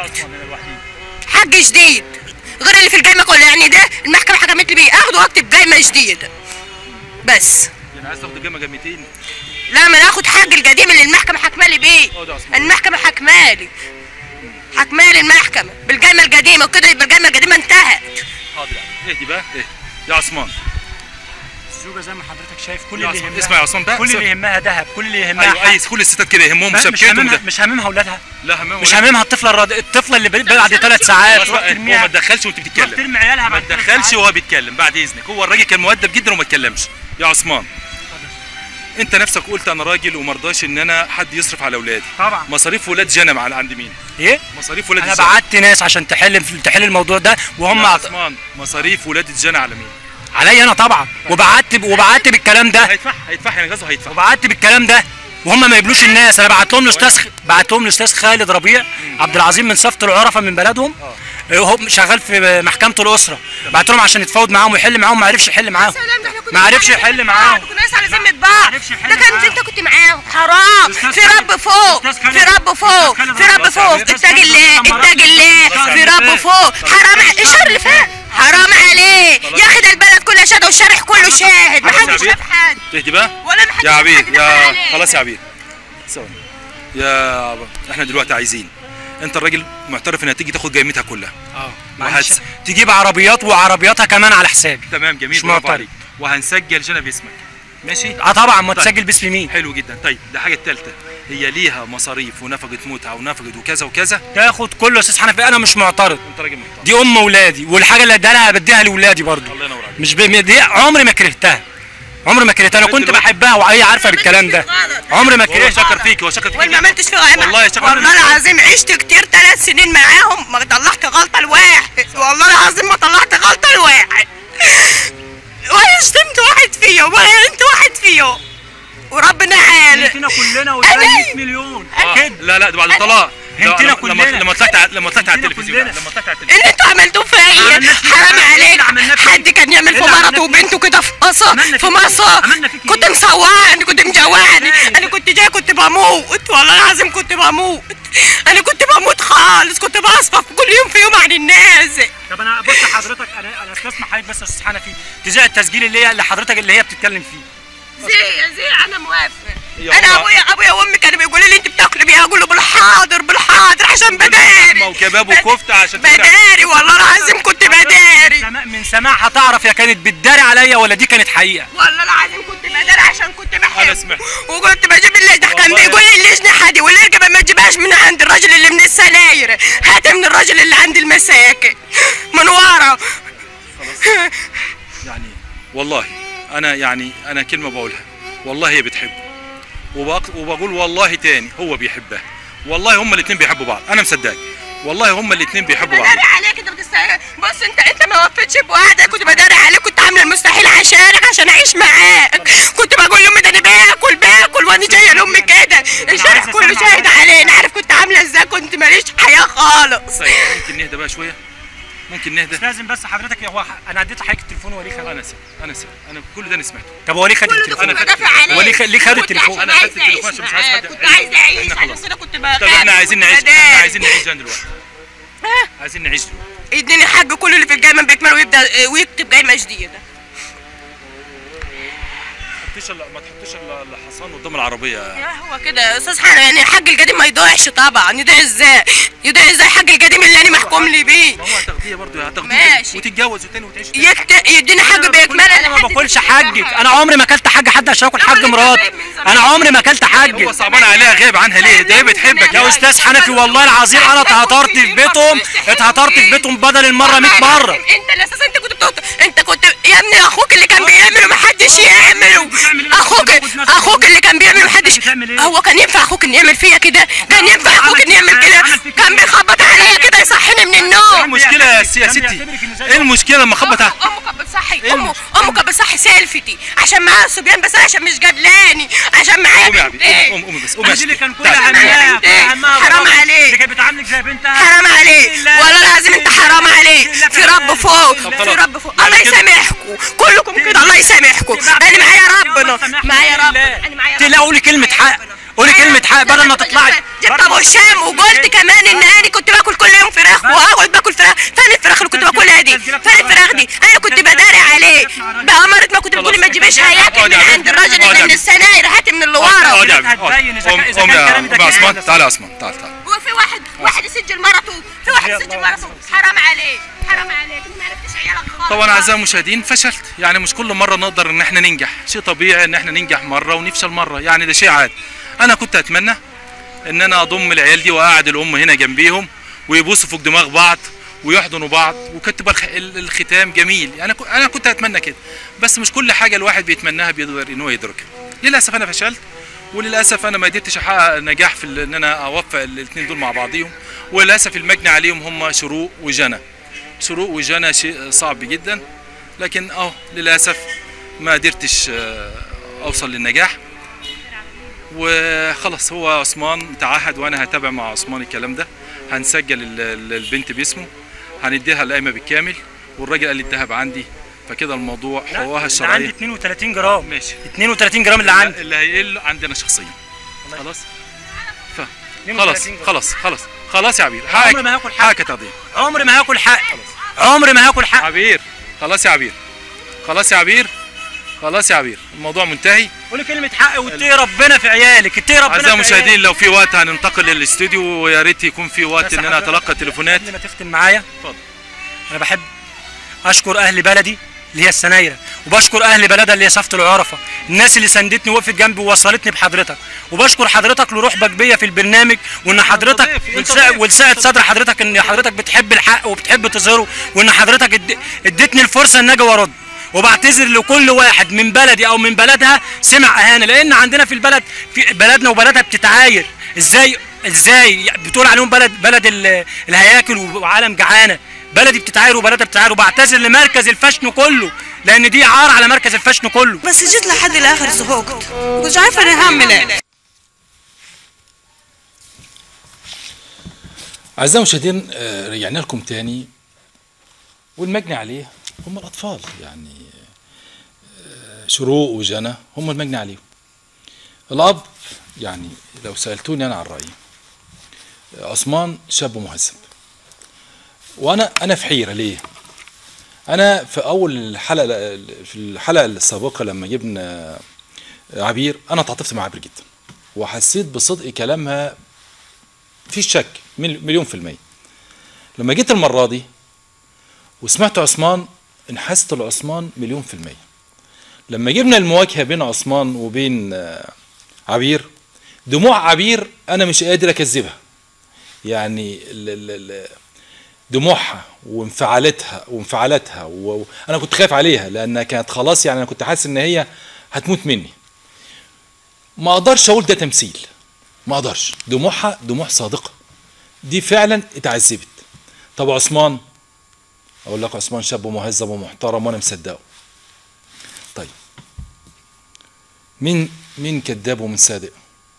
حق جديد غير اللي في القايمه كلها يعني ده المحكمه حكمت لي بيه اخده واكتب قايمه جديده بس يعني عايز تاخد جامعه جامعتين لا ما ناخد حق القديم اللي المحكمه حكمالي بيه اه ده عثمان المحكمه حكمالي حكمالي المحكمه بالقايمه القديمه وكده يبقى القايمه القديمه انتهت حاضر يا عبير اهدي بقى اهدي يا عثمان الزوجه زي ما حضرتك شايف كل يا اللي عثمان يهمها اسمع يا عثمان بقى كل اللي يهمها ذهب كل اللي يهمها ايوه حق. اي كل الستات كده يهمهم ما- مش شبكتهم هاممها ده مش هاممها اولادها لا همهم مش هاممها الطفله الرض... الطفله اللي ب- بعد ثلاث ساعات خلاص تروح بقى، هو ترميها ما تدخلش وانت تروح بتتكلم ترمي عيالها ما بعد ثلاث تدخلش ساعات. وهو بيتكلم بعد اذنك هو الراجل كان مؤدب جدا وما اتكلمش يا عثمان انت نفسك قلت انا راجل وما رضاش ان انا حد يصرف على اولادي طبعا مصاريف ولاد جنم على عند مين ايه مصاريف ولاد انا الجنة. بعت ناس عشان تحل تحل الموضوع ده وهم يا عط... عثمان مصاريف ولاد الجنة على مين عليا انا طبعا وبعت وبعت بالكلام ده هيدفع هيدفع يعني غزو هيدفع وبعت بالكلام ده وهم ما يقبلوش الناس انا بعت لهم الاستاذ بعت لهم الاستاذ خالد ربيع عبد العظيم من صفه العرفه من بلدهم هو شغال في محكمه الاسره بعت لهم عشان يتفاوض معاهم ويحل معاهم ما عرفش يحل معاهم ما عرفش يحل معاهم كنا لسه على ذمه بعض عرفش يحل ده كان معاهم. انت كنت معاهم الله حرام أستاذ في خالد. رب فوق أستاذ خالد. في رب فوق أستاذ خالد في رب خلاص يا فوق عمي. اتاج أستاذ الله خالد مرات. اتاج الله خلاص يا في عمي. رب فوق حرام الشهر اللي فات حرام عليه يا اخي ده البلد كلها شاهده والشارع كله شاهد ما خلاص يا حدش عبيد. شاف حد تهدي بقى ولا ما حدش يا شاف عبيد حد دخل يا عليه. خلاص يا عبيد ثواني يا عب- احنا دلوقتي عايزين انت الراجل معترف انها تيجي تاخد جايمتها كلها اه وهتس- معلش تجيب عربيات وعربياتها كمان على حسابي تمام جميل مش برافو معترض. عليك وهنسجل جنب اسمك ماشي اه طبعا ما طيب. تسجل باسم مين حلو جدا طيب ده حاجه الثالثه هي ليها مصاريف ونفقه متعه ونفقه وكذا وكذا تاخد كله يا استاذ حنفي انا مش معترض انت راجل محترم دي ام اولادي والحاجه اللي اديها بديها لاولادي برضو الله ينور عليك مش ب... دي عمري ما كرهتها عمري ما كرهتها انا كنت دلوقتي- بحبها وهي عارفه بالكلام ده عمري ما هو كرهت شكر فيك هو شكر فيك واللي ما عملتش فيه غلط والله شكرا والله العظيم عشت كتير ثلاث سنين معاهم ما طلعت غلطه لواحد والله العظيم ما طلعت غلطه لواحد ولا شتمت واحد فيهم ولا انت واحد فيهم وربنا عالم هنتنا كلنا أنا- وثلاث مليون آه، كده لا لا ده بعد الطلاق ده هنتنا لما- كلنا. لما لما طلعت ع- لما طلعت على هنتنا التلفزيون كلنا. لما طلعت على التلفزيون اللي انتوا عملتوه فيا عملنا فيك حرام إيه؟ عليك اللي عملناه فيك حد كان يعمل في اللي عملناه مرته فيك وبنته كده في مصر عملنا في فيك مصر إيه؟ عملنا فيك كنت إيه؟ مسوعني كنت مجوعني إزاي؟ انا كنت جاي كنت بموت والله العظيم كنت بموت انا كنت بموت خالص كنت بصفف كل يوم في يوم عن الناس طب انا بص حضرتك انا انا استسمح حضرتك بس يا استاذ حنفي تذاع التسجيل اللي هي اللي حضرتك اللي هي بتتكلم فيه زي زي انا موافق يا انا الله. ابويا ابويا وامي كانوا بيقولوا لي انت بتاكلي بيها اقول له بالحاضر بالحاضر عشان بداري لحمة وكباب وكفتة عشان تفتح. بداري والله العظيم كنت بداري من سماع- من سماعها تعرف يا كانت بتداري عليا ولا دي كانت حقيقه والله العظيم كنت بداري عشان كنت بحبه أنا سمعت. وكنت بجيب اللجنة كان والله. بيقول لي اللجنة دي واللجنة ما تجيبهاش من عند الراجل اللي من السناير هاتها من الراجل اللي عند المساكن من ورا يعني والله انا يعني انا كلمه بقولها والله هي بتحبه وبق- وبقول والله تاني هو بيحبها والله هما الاثنين بيحبوا بعض انا مصدقك والله هما الاثنين بيحبوا بعض بداري عليك انت بتستاهل بص انت انت ما وفيتش بوعدك كنت بداري عليك كنت عامله المستحيل عشانك عشان اعيش معاك كنت بقول لامي ده انا باكل باكل وانا جايه لامي كده الشارع عايز كله أسمع شاهد بقى. علينا عارف كنت عامله ازاي كنت ماليش حياه خالص طيب ممكن نهدى بقى شويه ممكن نهدى مش لازم بس حضرتك هو ح- انا اديت لحضرتك التليفون وليه خد انا اسف انا اسف انا كل ده انا سمعته طب هو ليه خد كل ده التليفون كنت أنا خدت- بدافع عليك هو ليه خ- ليه خد كنت التليفون؟ عشان أنا خدت عايزة التليفون أعيش عشان مش عايز معاك. حد- كنت عايزه اعيش إحنا عشان خلاص. كده كنت بخاف طب احنا عايزين كنت نعيش بداري. احنا عايزين نعيش جان دلوقتي عايزين نعيش دلوقتي يديني الحاج كل اللي في الجامعه بيكمل ويبدا ويكتب جايمه جديده ما تحطيش ال- ما تحطيش ال- الحصان قدام العربيه يا هو كده يا استاذ حنا يعني الحاج القديم ما يضيعش طبعا يضيع ازاي يضيع ازاي الحاج القديم اللي انا محكوم لي بيه ما هو تغذيه برضه هتاخديه ماشي. وتتجوز وتاني وتعيش تاني. يكت... يديني حاج بيكمل انا ما باكلش حاجك انا عمري ما اكلت حاجه حد عشان اكل حاج مراتي انا عمري ما اكلت هو حاجك صعبان عليها غايب عنها ليه ده هي بتحبك يا استاذ حنفي والله العظيم انا اتهترت في بيتهم اتهترت في بيتهم بدل المره 100 مره انت الاساس انت كنت بتقول انت كنت يا ابني اخوك اللي كان بيعمله ما حدش يعمله اخوك اخوك اللي كان بيعمله ما حدش هو كان ينفع اخوك انه يعمل فيا كده كان ينفع اخوك انه يعمل كده كان بيخبط عليا كده يصحيني من ايه النوم المشكله يا س- يا ستي ايه المشكله لما خبط ع- امه كانت بتصحي امه امه كانت بتصحي سيلفتي عشان معاها الصبيان بس أنا عشان مش جابلاني عشان معايا قومي يا عبيد بنتين. قومي قومي بس قومي يا دي اللي ستي. كان كل تعالي. همها بنتين. همها حرام بابا. عليك. اللي كانت بتعاملك زي بنتها حرام عليك لا. والله العظيم انت حرام عليك لا، في لا، رب لا. فوق طب في خلاص. رب فوق بعد الله كده- يسامحكم كلكم كده الله يسامحكم انا معايا ربنا معايا ربنا انا معايا لا قولي كلمه حق قولي كلمه حق بدل ما تطلعي جبت ابو هشام وقلت كمان ان انا كنت باكل كل يوم فراخ واقعد باكل فراخ فين الفراخ اللي كنت باكلها دي فين الفراخ دي انا كنت بداري عليه بامرة ما كنت بتقولي ما تجيبيش هياكل من عند الراجل اللي من السناير هاتي من اللي ورا اقعد يا عبيد هتبين إذا قوم كان- إذا قوم كان يا كلامي ده أم عثمان كلام. تعالى يا عثمان تعال تعال هو في واحد واحد يسجل مرته في واحد يسجل مرته حرام عليك حرام عليك انت ما عرفتش عيالك خالص طبعا اعزائي المشاهدين فشلت يعني مش كل مره نقدر ان احنا ننجح شيء طبيعي ان احنا ننجح مره ونفشل مره يعني ده شيء عادي انا كنت اتمنى ان انا اضم العيال دي واقعد الام هنا جنبيهم ويبوسوا فوق دماغ بعض ويحضنوا بعض وكانت تبقى الخ- ال- الختام جميل انا كو- انا كنت اتمنى كده بس مش كل حاجه الواحد بيتمناها بيقدر ان هو يدركها للاسف انا فشلت وللاسف انا ما قدرتش احقق نجاح في ال- ان انا اوفق الاثنين دول مع بعضيهم وللاسف المجني عليهم هم شروق وجنى شروق وجنى شيء صعب جدا لكن اه للاسف ما قدرتش آه، اوصل للنجاح وخلاص هو عثمان تعهد وانا هتابع مع عثمان الكلام ده هنسجل ال- ال- البنت باسمه هنديها القايمه بالكامل والراجل قال لي الذهب عندي فكده الموضوع لا، حقوقها اللي عندي الشرعيه 32 جرام ماشي 32 جرام اللي عندي اللي هيقل عندنا شخصيا خلاص ف 32 خلاص جرام. خلاص خلاص خلاص يا عبير عمري حقك ما هاكل حق. حقك يا تقدير عمري ما هاكل حق عمري ما هاكل حق عبير خلاص يا عبير خلاص يا عبير خلاص يا عبير الموضوع منتهي قولي كلمة حق واتقي ربنا في عيالك اتقي ربنا اعزائي في المشاهدين عيالك. لو في وقت هننتقل للاستوديو ويا ريت يكون في وقت بس ان انا حضرتك اتلقى تليفونات قبل ما تختم معايا اتفضل. انا بحب اشكر اهل بلدي اللي هي السنايره وبشكر اهل بلدها اللي هي صفه العرفه الناس اللي ساندتني وقفت جنبي ووصلتني بحضرتك وبشكر حضرتك لروحك بيا في البرنامج وان حضرتك ضيف، أنت ولسع- ضيف. ولسعه صدر حضرتك ان حضرتك بتحب الحق وبتحب تظهره وان حضرتك اد- اديتني الفرصه ان اجي وارد وبعتذر لكل واحد من بلدي او من بلدها سمع اهانه لان عندنا في البلد في بلدنا وبلدها بتتعاير ازاي ازاي بتقول عليهم بلد بلد ال- الهياكل وعالم جعانه بلدي بتتعاير وبلدها بتتعاير وبعتذر لمركز الفشن كله لان دي عار على مركز الفشن كله بس جيت لحد الاخر زهقت مش عارفه انا هعمل ايه أعزائي المشاهدين آه، رجعنا لكم تاني والمجني عليه هم الأطفال يعني آه، شروق وجنى هم المجني عليهم الأب يعني لو سألتوني أنا عن رأيي آه، عثمان شاب مهذب وأنا أنا في حيرة ليه؟ أنا في أول الحلقة في الحلقة السابقة لما جبنا عبير أنا تعاطفت مع عبير جدا وحسيت بصدق كلامها مفيش شك مل- مليون في المية لما جيت المرة دي وسمعت عثمان انحست لعثمان مليون في المية لما جبنا المواجهة بين عثمان وبين آه، عبير دموع عبير أنا مش قادر أكذبها يعني ال- ال- ال- دموعها وانفعالاتها وانفعالاتها وانا كنت خايف عليها لانها كانت خلاص يعني انا كنت حاسس ان هي هتموت مني ما اقدرش اقول ده تمثيل ما اقدرش دموعها دموع صادقه دي فعلا اتعذبت طب عثمان اقول لك عثمان شاب مهذب ومحترم وانا مصدقه طيب مين مين كذاب ومين صادق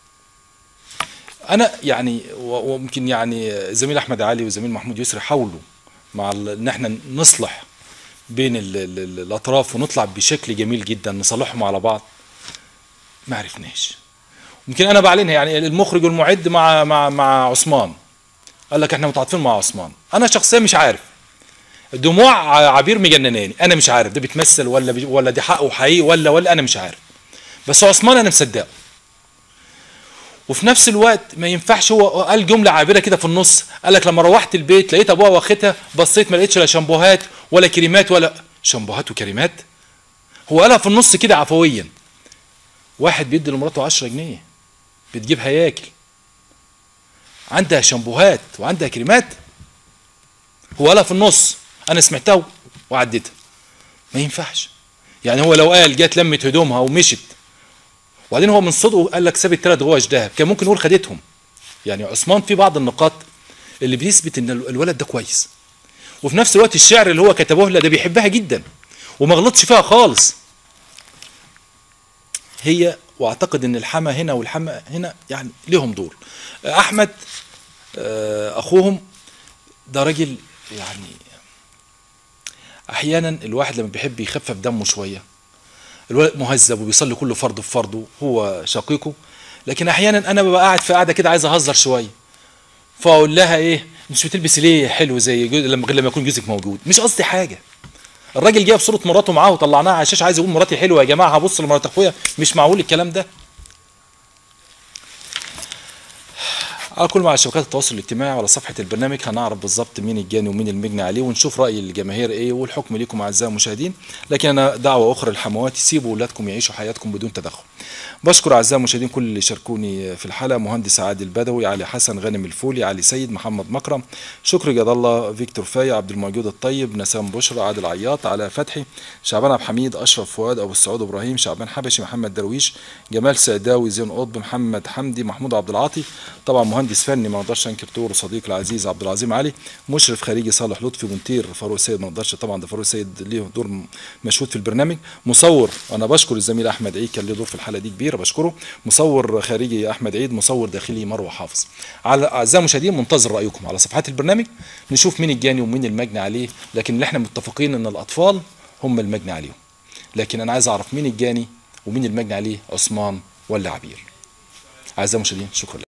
انا يعني و- وممكن يعني زميل احمد علي وزميل محمود يسري حاولوا مع ال- ان احنا نصلح بين ال ال ال الاطراف ونطلع بشكل جميل جدا نصلحهم على بعض ما عرفناش يمكن انا بعلنها يعني المخرج والمعد مع مع مع عثمان قال لك احنا متعاطفين مع عثمان انا شخصيا مش عارف دموع ع- عبير مجنناني انا مش عارف ده بيتمثل ولا بي ولا دي حقه حقيقي ولا ولا انا مش عارف بس عثمان انا مصدقه وفي نفس الوقت ما ينفعش هو قال جمله عابره كده في النص قال لك لما روحت البيت لقيت ابوها واخدها بصيت ما لقيتش لا شامبوهات ولا كريمات ولا شامبوهات وكريمات هو قالها في النص كده عفويا واحد بيدي لمراته 10 جنيه بتجيب هياكل عندها شامبوهات وعندها كريمات هو قالها في النص انا سمعتها وعديتها ما ينفعش يعني هو لو قال جت لمت هدومها ومشت وبعدين هو من صدقه قال لك سابت ثلاث غواش دهب كان ممكن يقول خدتهم يعني عثمان في بعض النقاط اللي بيثبت ان ال- الولد ده كويس وفي نفس الوقت الشعر اللي هو كتبه لها ده بيحبها جدا وما غلطش فيها خالص هي واعتقد ان الحما هنا والحما هنا يعني ليهم دور احمد آه، اخوهم ده راجل يعني احيانا الواحد لما بيحب يخفف دمه شويه الولد مهذب وبيصلي كل فرض في فرضه هو شقيقه لكن احيانا انا ببقى قاعد في قاعده كده عايز اهزر شويه فاقول لها ايه مش بتلبسي ليه حلو زي جو- لما غير لما يكون جوزك موجود مش قصدي حاجه الراجل جايب صوره مراته معاه وطلعناها على الشاشه عايز يقول مراتي حلوه يا جماعه هبص لمرات اخويا مش معقول الكلام ده على كل مع شبكات التواصل الاجتماعي وعلى صفحه البرنامج هنعرف بالظبط مين الجاني ومين المجني عليه ونشوف راي الجماهير ايه والحكم ليكم اعزائي المشاهدين لكن انا دعوه اخرى للحموات سيبوا اولادكم يعيشوا حياتكم بدون تدخل بشكر اعزائي المشاهدين كل اللي شاركوني في الحلقه مهندس عادل البدوي علي حسن غانم الفولي علي سيد محمد مكرم شكري جد الله فيكتور فاي عبد الموجود الطيب نسام بشرى عادل عياط علاء فتحي شعبان عبد الحميد اشرف فؤاد ابو السعود ابراهيم شعبان حبشي محمد درويش جمال سعداوي زين قطب محمد حمدي محمود عبد العاطي طبعا مهندس فني ما اقدرش انكر دوره صديقي العزيز عبد العظيم علي مشرف خارجي صالح لطفي مونتير فاروق السيد ما اقدرش طبعا ده فاروق السيد ليه دور م- مشهود في البرنامج مصور انا بشكر الزميل احمد عيد كان له دور في الحلقه دي كبيره بشكره مصور خارجي احمد عيد مصور داخلي مروه حافظ على اعزائي المشاهدين منتظر رايكم على صفحات البرنامج نشوف مين الجاني ومين المجني عليه لكن اللي احنا متفقين ان الاطفال هم المجني عليهم لكن انا عايز اعرف مين الجاني ومين المجني عليه عثمان ولا عبير اعزائي المشاهدين شكرا لكم